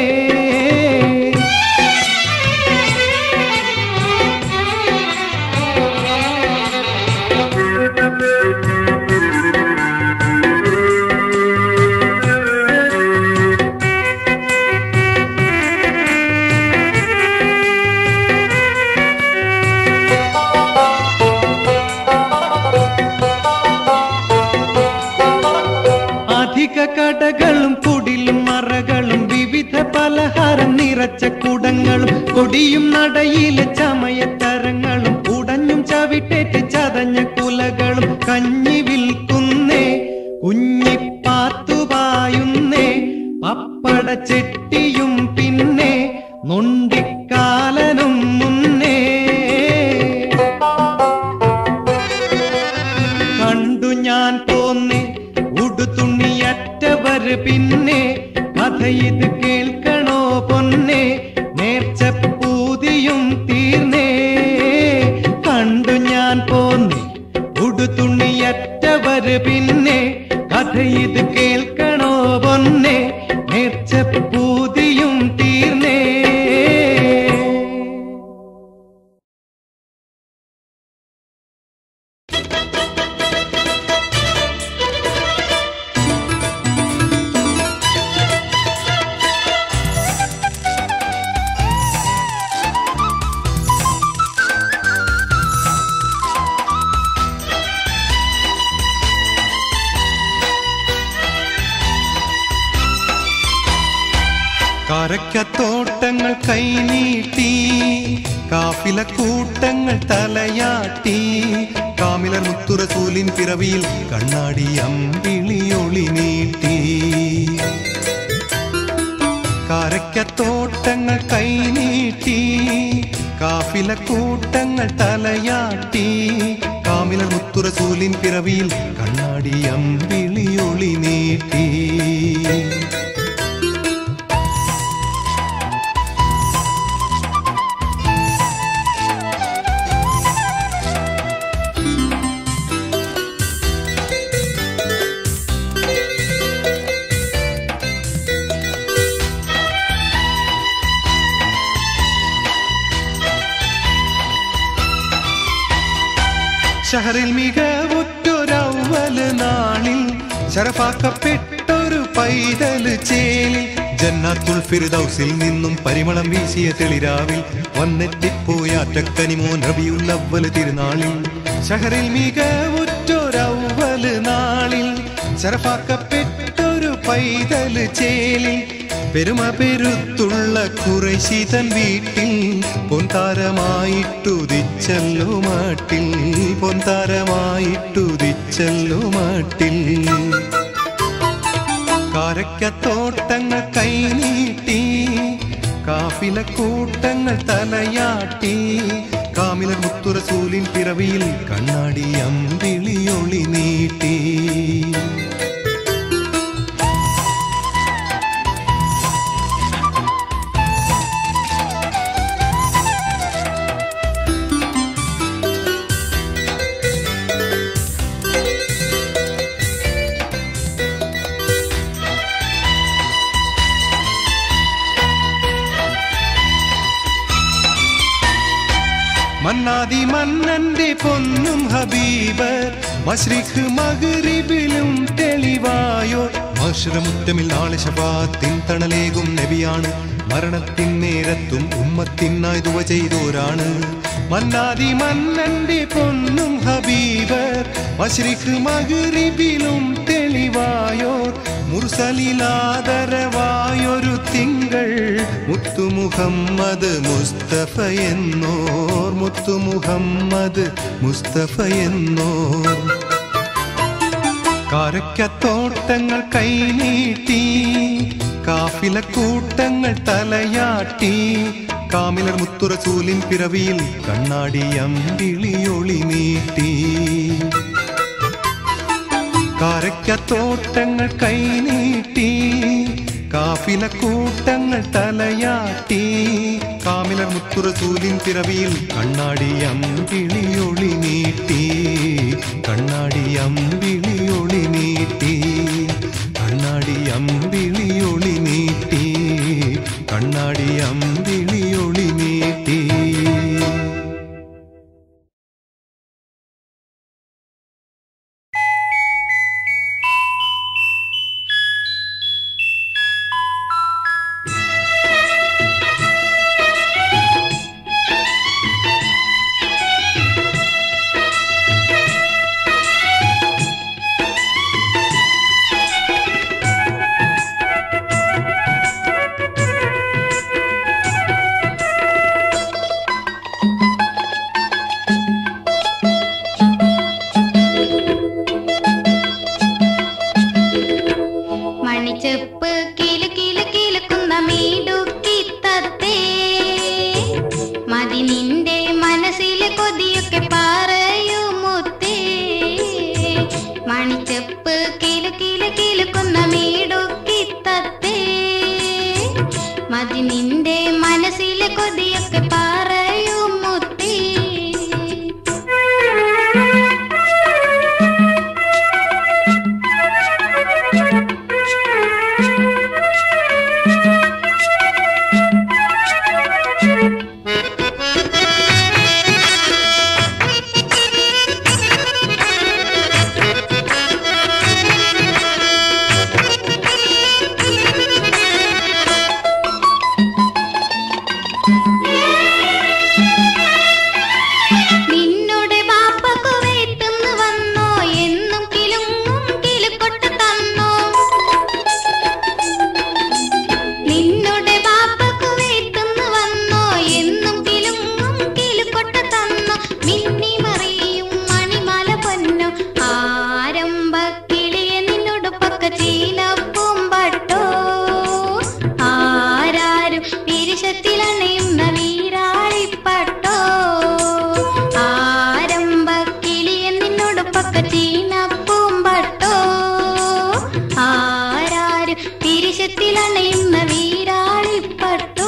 അധിക കടകളും കുടിലും മറകളും വിവിധ പലഹാരം നിറച്ച കുടങ്ങളും കൊടിയും നടയിലെ ചമയത്തരങ്ങളും ഉടഞ്ഞും ചവിട്ടേറ്റ് ചതഞ്ഞ കുലകളും കഞ്ഞി വിൽക്കുന്നേ കുഞ്ഞിപ്പാത്തുപായുന്നേ പപ്പട ചെട്ടിയും പിന്നെ നൊണ്ടിക്കാലനും മുന്നേ കണ്ടു ഞാൻ പോന്നെ ഉടുതുണിയറ്റവര് പിന്നെ കഥ ഇത് കേൾക്കണോ പൊന്നെ നേർച്ചപ്പൂതിയും തീർന്നേ കണ്ടു ഞാൻ പോന്നെ ഉടുതുണിയറ്റവര് പിന്നെ കഥ ഇത് കേൾക്കണോ പൊന്നെ നേർച്ചപ്പൂതിയും തീർന്നേ കരക്കത്തോട്ടങ്ങൾ കൈനീട്ടി കാഫില കൂട്ടങ്ങൾ തലയാട്ടി കാമിലർ മുത്തുറസൂലിൻ പിറവിയിൽ കണ്ണാടി അമ്പിളിയൊളി നീട്ടി കരക്കത്തോട്ടങ്ങൾ കൈനീട്ടി കാഫില കൂട്ടങ്ങൾ തലയാട്ടി കാമിലർ മുത്തുറസൂലിൻ പിറവിയിൽ കണ്ണാടി അമ്പിളിയൊളി നീട്ടി ഷഹറിൽ മികവുറ്റൊരവല് നാളിൽ ശരഫാക്കപ്പെട്ടൊരു പൈതല് ചേലിൽ ജന്നാത്തുൽ ഫിർദൗസിൽ നിന്നും പരിമളം വീശിയ തെളിരാവിൽ വന്നെത്തിപ്പോയാറ്റക്കനിമോൻ റബിയുൽ അവ്വൽ തിരുനാളിൽ ഷഹറിൽ മികവുറ്റൊരവ്വല് നാളിൽ ശരഫാക്കപ്പെട്ടൊരു പൈതൽ ചേലിൽ പെരുമ പെരുത്തുള്ള കുറശിതൻ വീട്ടിൽ പൊൻതാരമായിട്ടുദിച്ചല്ലോ മാട്ടിൽ പൊൻതാരമായിട്ടുദിച്ചല്ലോ മാട്ടിൽ കാരക്കത്തോട്ടങ്ങൾ കൈനീട്ടി കാഫില കൂട്ടങ്ങൾ തലയാട്ടി കാമിലർ മുത്തുറസൂലിൻ പിറവിയിൽ കണ്ണാടി അമ്പിളിയൊളി നീട്ടി മന്നാതി മന്നന്റെ പൊന്നും ഹബീബ് മശ്രിഖ് മഗ്രിബിലും തെളിവായോ മഷറമുറ്റമിൽ നാളെ ശപാത്തിൻ തണലേകും നബിയാണ് മരണത്തിൻ നേരത്തും ഉമ്മത്തിനായി ദുവ ചെയ്തോരാണ് മന്നാതി മന്നന്റെ പൊന്നും ഹബീബ് മശ്രിഖ് മഗ്രിബിലും തെളിവായോർ മുർസലിലാദരവായൊരു തിങ്കൾ മുത്തു മുഹമ്മദ് മുസ്തഫ എന്നോർ മുത്തു മുഹമ്മദ് മുസ്തഫ എന്നോർ കാരക്കത്തോട്ടങ്ങൾ കൈനീട്ടി കാഫില കൂട്ടങ്ങൾ തലയാട്ടി കാമിലർ മുത്തുറസൂലിൻ പിറവിയിൽ കണ്ണാടി അമ്പിളിയൊളി നീട്ടി കാരക്കത്തോട്ടങ്ങൾ കൈനീട്ടി കാഫില കൂട്ടങ്ങൾ തലയാട്ടി കാമിലർ മുത്തുറസൂലിൻ പിറവിയിൽ കണ്ണാടി അമ്പിളിയൊളി നീട്ടി കണ്ണാടി അമ്പിളിയൊളി നീട്ടി കണ്ണാടി അമ്പിളിയൊളി നീട്ടി കണ്ണാടി അമ്പിളിയൊളി നീട്ടി മണിച്ചെപ്പ് കിലു കിലു കിലുക്കുന്ന മീടുക്കി തത്തേ മതി നിന്റെ മനസ്സിലെ കൊതിയൊക്കെ പറയൂ മുത്തേ മണിച്ചെപ്പ് കിലു കിലു കിലുക്കുന്ന മീടുക്കി തത്തേ മതി നിന്റെ മനസ്സിലെ കൊതിയൊക്കെ പറയൂ മുത്തേ നിന്നുടെ വാപ്പക്കു വീട്ടിന്ന് വന്നോ എന്നും കിലുങ്ങും കിലുക്കൊട്ട് തന്നോ നിന്നുടെ വാപ്പക്കു വീട്ടിന്ന് വന്നോ എന്നും കിലുങ്ങും കിലുക്കൊട്ട് തന്നോ മിന്നി മറിയും മണിമല പൊന്നോ ആരംഭ കിളിയെ നിന്നോട് പക്ക ചീലപ്പൂമ്പട്ടോ ആരാരും വിരിശത്തിലണയുന്ന വീരാളിപ്പട്ടോ ആരംഭ കിളിയെ നിന്നോട് പക്ക ചീനപ്പൂമ്പട്ടോ ആരാരും തിരിശത്തിലണയുന്ന വീരാളിപ്പട്ടോ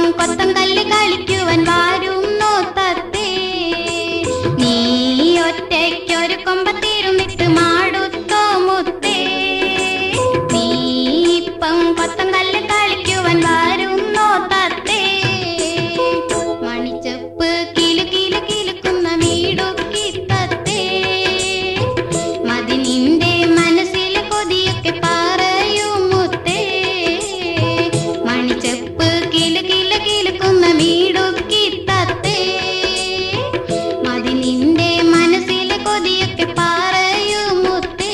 കൊത്തം കല്ല് കളിക്കുവാൻ വാരുന്നു തത്തേ നീ ഒറ്റയ്ക്കൊരു കൊമ്പത്തിരുന്നിട്ട് മാടുത്തോ മുത്തേ നീ ഇപ്പം കൊത്തം കല്ല് കളിക്കുവാൻ വാരുന്നു തത്തേ മണിച്ചപ്പ് കിലു കിലു കിലുക്കുന്ന വീടുക്കി തത്തേ മതി നിന്റെ മനസ്സിലെ കൊതിയൊക്കെ പറയൂ മുത്തേ മണിച്ചപ്പ് കിലു കിലു കിലുക്കുന്ന വീടുക്കി തത്തേ മതി നിന്റെ മനസ്സിലെ കൊതിയൊക്കെ പറയൂ മുത്തേ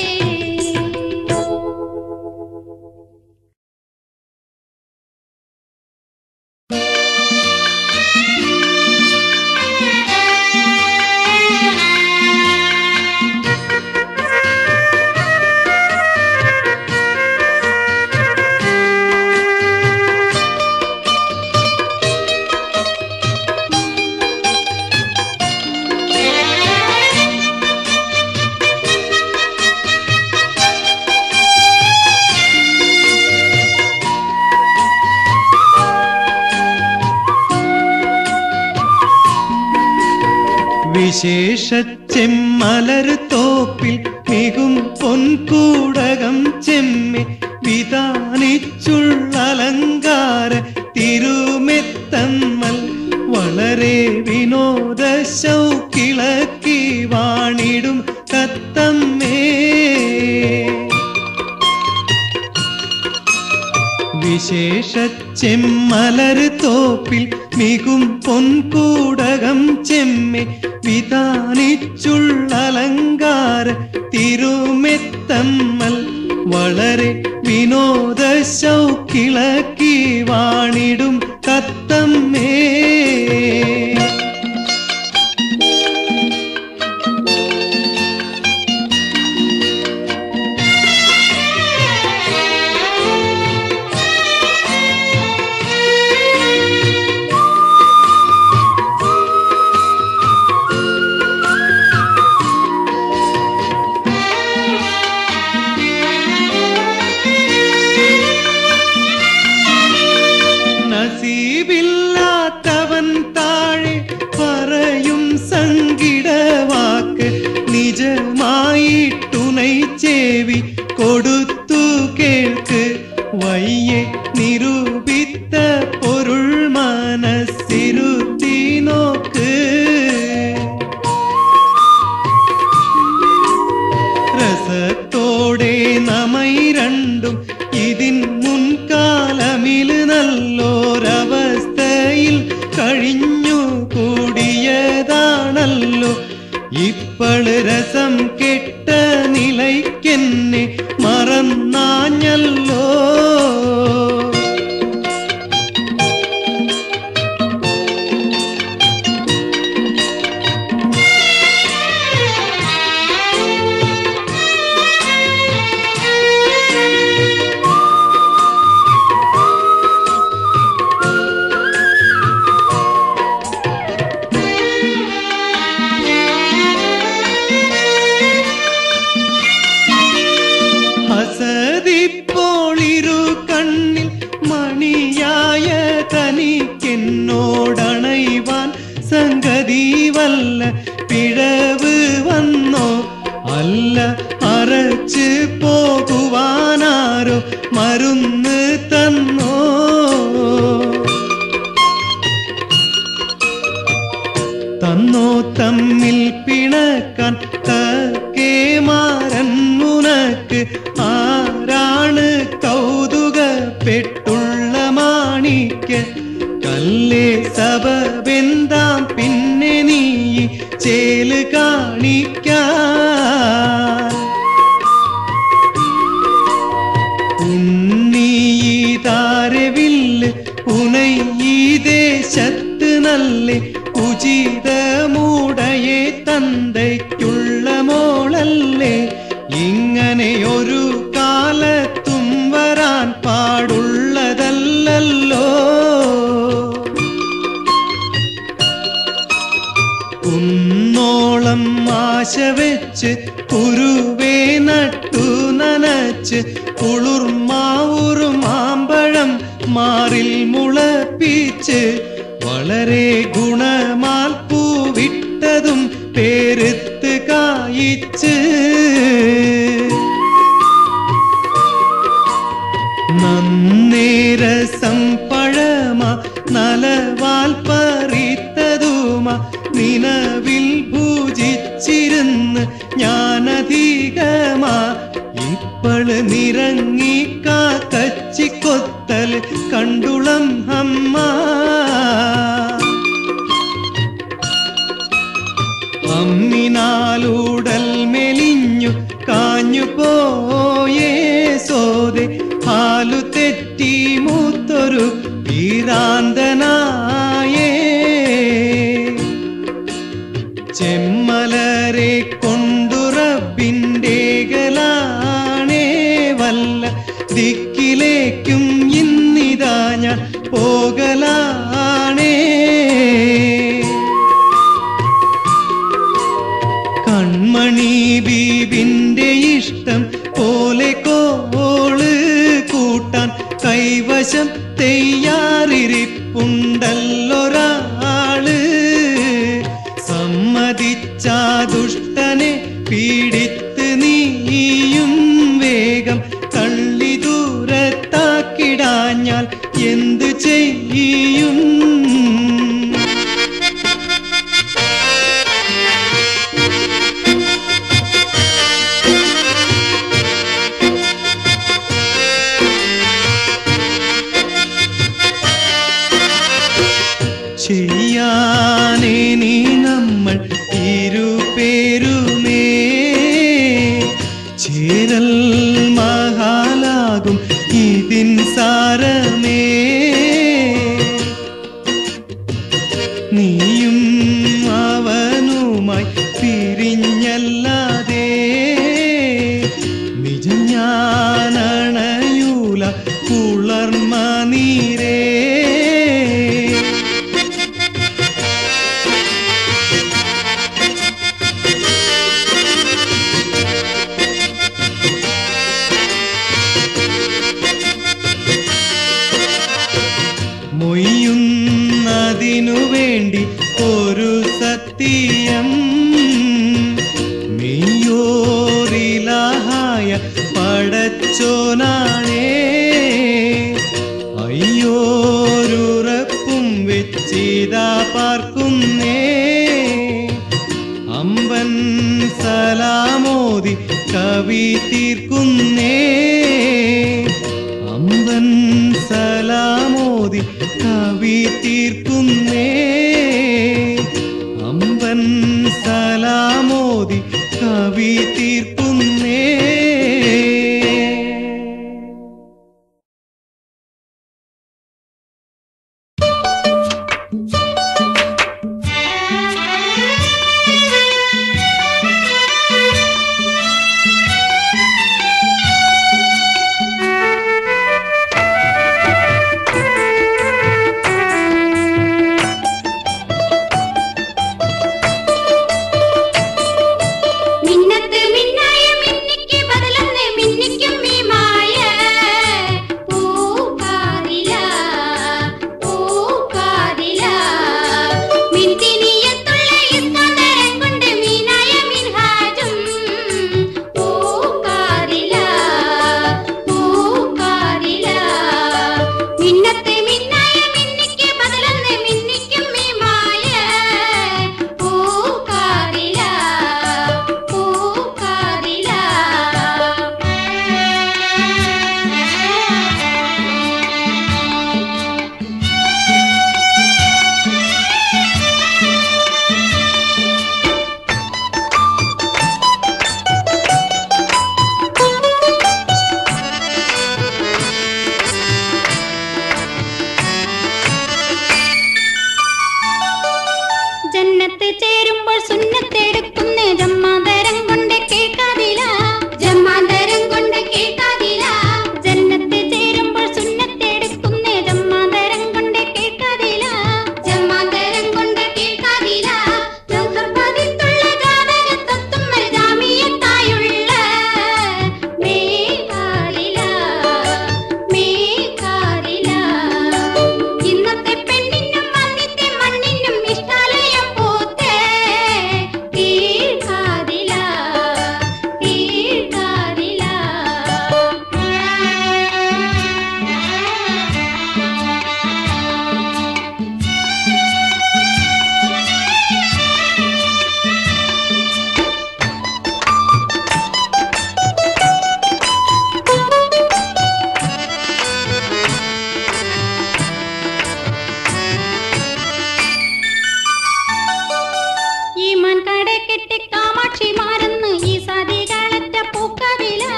വിശേഷ ചെമ്മലര് തോപ്പിൽ മികും പൊൻകൂടകം ചെമ്മെ വിധാനിച്ചുള്ള അലങ്കാര തിരുമെത്തമ്മൽ വളരെ വിനോദ ശൗക്കിളക്കി വാണിടും കത്തമ്മേ വിശേഷ ചെമ്മലര് തോപ്പിൽ മികും പൊൻകൂടകം ചെമ്മെ വിധാനിച്ചുള്ള അലങ്കാര തിരുമെത്തമ്മൽ വളരെ വിനോദ ശൗക്കിളക്കി വാണിടും കത്തമ്മേ നസീബില്ലാത്തവൻ താഴെ പറയും സങ്കിടവാക്ക് നിജമായിട്ടുണൈ ചേവി കൊടുത്തു കേൾക്ക് വയ്യെ നിരൂപിത്ത പൊരുൾ മനസ്സിരുത്തി നോക്ക് രസത്തോടെ നമൈ രണ്ടും ഇതിൻ മുൻകാലമില് നല്ലൊരവസ്ഥയിൽ കഴിഞ്ഞു കൂടിയതാണല്ലോ ഇപ്പള് രസം കെട്ട നിലയ്ക്കെന്നെ മറന്നാഞ്ഞല്ലോ ഹസതിപ്പോളിരു കണ്ണിൽ മണിയായ തനിക്കെന്നോടണയുവാൻ സംഗതി വല്ല പിഴവ് വന്നോ അല്ല അരച്ച് പോകുവാനാരോ മരുന്ന് തന്നോ തന്നോ തമ്മിൽ പിണക്കാൻ തക്കേ മാരൻ മുനക്ക് ആരാണ് കൗതുകപ്പെട്ടുള്ള മാണിക്ക് കല്ലേ സബബെന്താം പിന്നെ നീ ചേല് കാണിക്കാൻ ഉണ്ണീതാരവില്ല് ഉണൈ ഈ ദേശത്ത് നല്ല ഉചിതമൂടയെ തന്തയ്ക്കുള്ള മോളല്ലേ ഇങ്ങനെ ഒരു കാലത്തും വരാൻ പാടുള്ളതല്ലല്ലോ കുന്നോളം ആശ വെച്ച് കുരുവേ നട്ടു നനച്ച് കുളിർമാവുറു മാമ്പഴം മാ മാറിൽ മുളപ്പിച്ച് വളരെ ഗുണമാൽ പൂവിട്ടതും പേരുത്ത് കായിച്ച് നന്നേരസം പഴമ നലവാൽ പറിത്തതുമ നിലവിൽ ഭൂജിച്ചിരുന്ന് ഞാനധികമാ ഇപ്പള് നിറങ്ങി കാക്കച്ചിക്കൊത്തൽ കണ്ടുളം അമ്മ അമ്മിനാലൂടൽ മെലിഞ്ഞു കാഞ്ഞു പോയേ സോതെ ഹാലു തെറ്റി മൂത്തൊരു വീരാന്തനായേ ചെമ്മലരെ കൊണ്ടുറബിൻ്റെ ഗലാണേ വല്ല ദിക്കിലേക്കും ഇന്നിതാ ഞാൻ പോകലാണേ കൺമണി ബീബിന്റെ ഇഷ്ടം പോലെ കോള് കൂട്ടാൻ കൈവശം തെയ്യാറിരിപ്പുണ്ടല്ലൊരാള് സമ്മതിച്ച ദുഷ്ടനെ പീഡിത്ത് നീയും വേഗം തള്ളി ദൂരത്താക്കിടാഞ്ഞാൽ എന്തു ചെയ്യും ചെയ്യാനേ നീ നമ്മൾ ഇരുപേരുമേ ചേരൽ മഹാലാകും ഇതിൻ സാരമേ നീയും അവനുമായി പിരിഞ്ഞല്ലാതെ നിജം ഞാനണയൂല കുളർമ നീരേ മൊയ്യുന്നതിനു വേണ്ടി ഒരു സത്യം മെയ്യോറിലാഹായ പടച്ചോനാണേ അയ്യോരുറപ്പും വെച്ചിതാ പാർക്കുന്നേ അമ്പൻ സലാമോദി കവി തീർക്കുന്നേ അമ്പൻ സലാമോദി കവി തീർക്കുന്നേ അമ്പൻ സലാമോദി കവി തീർക്കുന്നേ മിന്നത്ത് മിന്നായ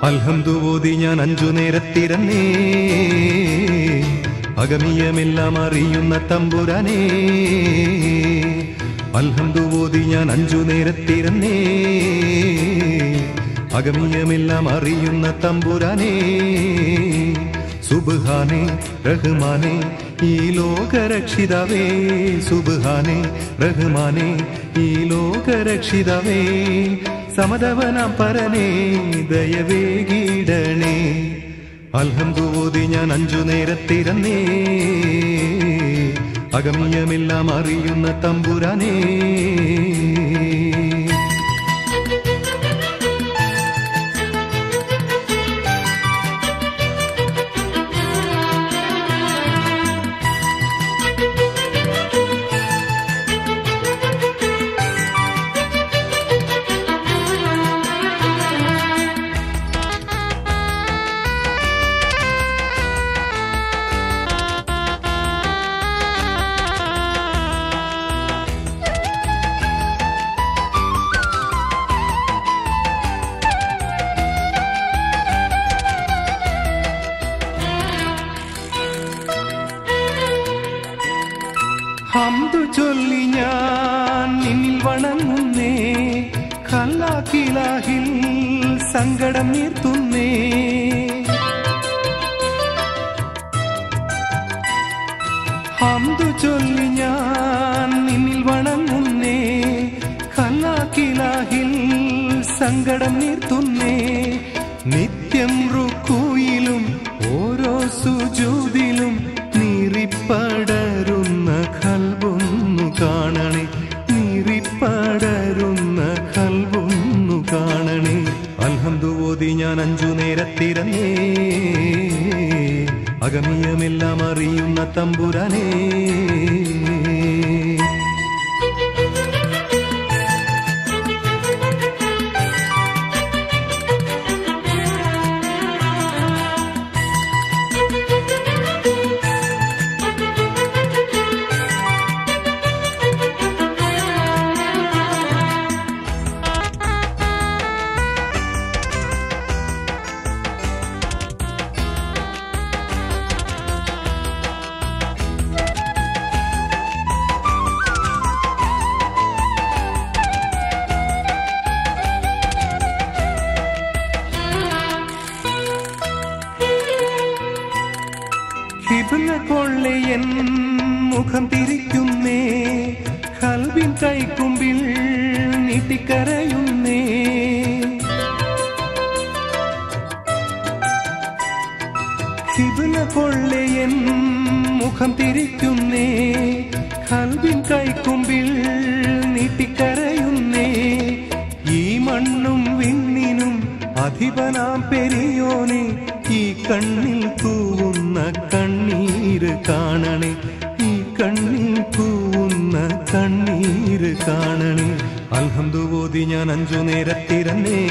അൽഹംദുവോതി ഞാൻ അഞ്ചു നേരത്തിരന്നേ അഗമീയമെല്ലാം അറിയുന്ന തമ്പുരാനേ അൽഹംദുവോതി ഞാൻ അഞ്ചു നേരത്തിരന്നേ അഗമീയമെല്ലാം അറിയുന്ന തമ്പുരാനേ സുബ്ഹാനെ റഹ്മാനെ ഈ ലോകരക്ഷിതാവേ സുബ്ഹാനെ റഹ്മാനെ ഈ ലോകരക്ഷിതാവേ സമതവനാം പരനേ ദയവേകിടണേ അൽഹംദുവോതി ഞാൻ അഞ്ചു നേരത്തിരന്നേ അഗമ്യമെല്ലാം അറിയുന്ന തമ്പുരാനേ ഹംദു ചൊല്ലി ഞാൻ നിന്നിൽ വണങ്ങുന്നേ കല്ലാക്കിലാഹിൽ സങ്കടം നീർത്തുന്നേ ഹംദു ചൊല്ലി ഞാൻ നിന്നിൽ വണങ്ങുന്നേ കല്ലാക്കിലാഹിൽ സങ്കടം നീർത്തുന്നേ നിത്യം റുക്കൂയിലും ഓരോ സുജൂതിലും നീറിപ്പടരുന്ന കൽവൊന്നു കാണണേ നീറിപ്പടരുന്ന കൽവൊന്നു കാണണേ അൽഹംദുവോതി ഞാൻ അഞ്ചു നേരത്തിരന്നേ അഗമീയമെല്ലാം അറിയുന്ന തമ്പുരാനേ ഹിബില കൊള്ളയൻ മുഖം തിരിക്കുന്നേ കൽവിൻ കൈക്കുമ്പിൽ നീട്ടിക്കരയുന്നേ ഹിബില കൊള്ളയൻ മുഖം തിരിക്കുന്നേ കൽവിൻ കൈക്കുമ്പിൽ നീട്ടിക്കരയുന്നേ ഈ മണ്ണും വിണ്ണിനും അധിപനാം പെരിയോനെ ഈ കണ്ണിൽ തൂവുന്ന കണ്ണീര് കാണണേ ഈ കണ്ണിൽ തൂവുന്ന കണ്ണീര് കാണണേ അൽഹംദുവോതി ഞാൻ അഞ്ചു നേരത്തിരന്നേ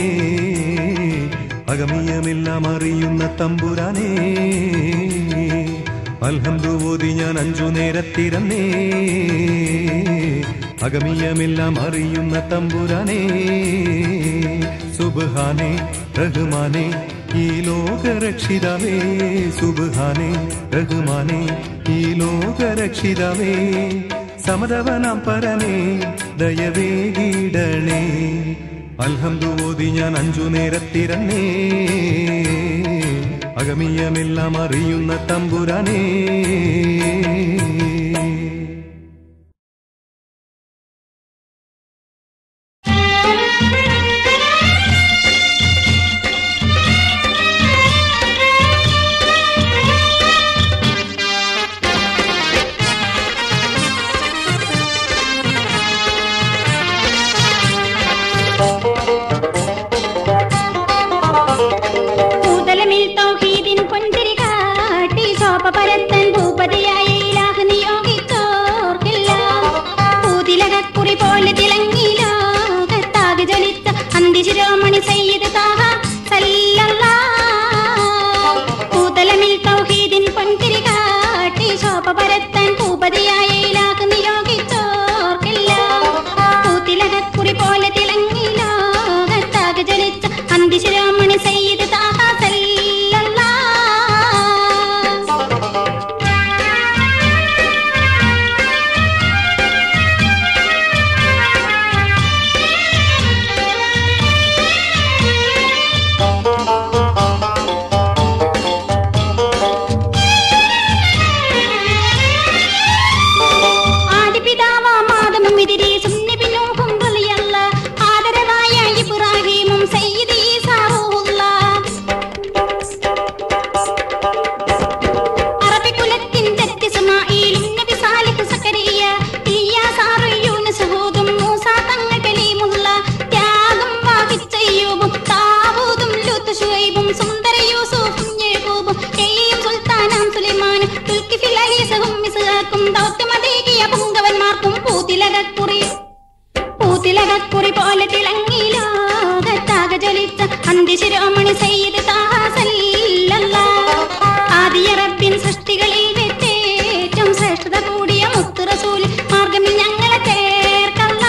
അഗമീയമെല്ലാം അറിയുന്ന തമ്പുരാനേ അൽഹംദുവോതി ഞാൻ അഞ്ചു നേരത്തിരന്നേ അഗമീയമെല്ലാം അറിയുന്ന തമ്പുരാനേ സുബ്ഹാനെ റഹ്മാനെ ഈ ലോകരക്ഷിതാവേ സുബ്ഹാനെ റഹ്മാനെ ഈ ലോകരക്ഷിതാവേ സമതവനാം പരനേ ദയവേകിടണേ അൽഹംദുവോതി ഞാൻ അഞ്ചു നേരത്തിരന്നേ അഗമീയമെല്ലാം അറിയുന്ന തമ്പുരാനേ പൂതലമിൽ തൗഹീദിൻ പൊൻതിരി കാട്ടി ശോഭ പരത്തൻ ഭൂപതിയായ ഇലാഹ് നിയോഗിച്ചോർക്കില്ല പൂതിലകക്കുറി പോലെ തിളങ്ങി ലോകത്താകെ ജ്വലിച്ച അന്തിശിരോമണി സയ്യിദ് താഹ സല്ലല്ലാ പൂതലമിൽ തൗഹീദിൻ പൊൻതിരി കാട്ടി ശോഭ പരത്തൻ ഭൂപതിയായ ഇലാഹ് നിയോഗിച്ചോർക്കില്ല പൂതിലകക്കുറി പോലെ തിളങ്ങി ലോകത്താകെ ജ്വലിച്ച അന്തിശിരോമണി സയ്യിദ് ദുൽക്കിഫിൽ അലീസഹും മിസ്ഹാക്കും ദൗത്യമതേകിയ പുങ്കവന്മാർക്കും പൂതിലകക്കുറി പൂത്തിലകക്കുറി പോലെ തിളങ്ങി ലോകത്താകെ ജ്വലിച്ച അന്ത്യശിരോമണി സയ്യിദ് താസല്ലല്ലാ ആദിയ റബ്ബിൻ സൃഷ്ടികളിൽ വെച്ചേറ്റവും ശ്രേഷ്ഠത കൂടിയ മുത്ത് റസൂൽ മാർഗമിൽ ഞങ്ങളെ ചേർക്കല്ലാ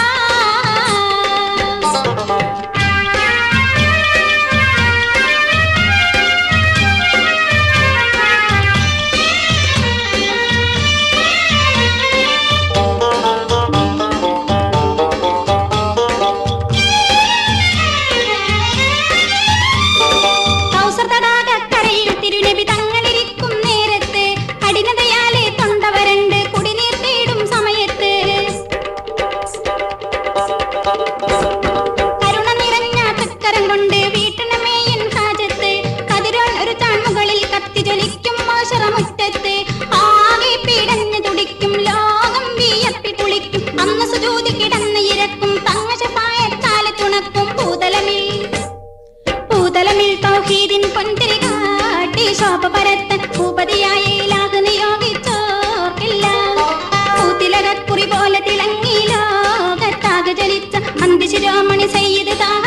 കൗസർ തടാകക്കരയിൽ തിരുനബി തങ്ങളിരിക്കും നേരത്ത് കഠിനതയാലെ തൊണ്ട വരണ്ട് കുടിനീർ തേടും സമയത്ത് കരുണ നിറഞ്ഞ തക്കരം കൊണ്ട് വീട്ടണമേയൻ ഹാജത്ത് കതിരോൻ ഒരു താൺമുകളിൽ കത്തി ജ്വലിക്കും മാശറമുറ്റത്ത് ആകെ പീടഞ്ഞു തുടിക്കും ലോകം വിയപ്പി കുളിക്കും അന്ന് സുജൂതി കിടന്ന് ഇരക്കും തങ്ങശപ്പായ കാലത്തുണക്കും ഭൂതലമിൽ പൂതലമിൽ തൗഹീദിൻ പൊൻതിരി കാട്ടി ശോഭ പരത്തൻ ഭൂപതിയായ ഇലാഹ് നിയോഗിച്ചോർക്കില്ല പൂത്തിലകക്കുറി പോലെ തിളങ്ങി ലോകത്താകെ ജലിച്ച അന്തിശിരോമണി സയ്യിദ് താഹ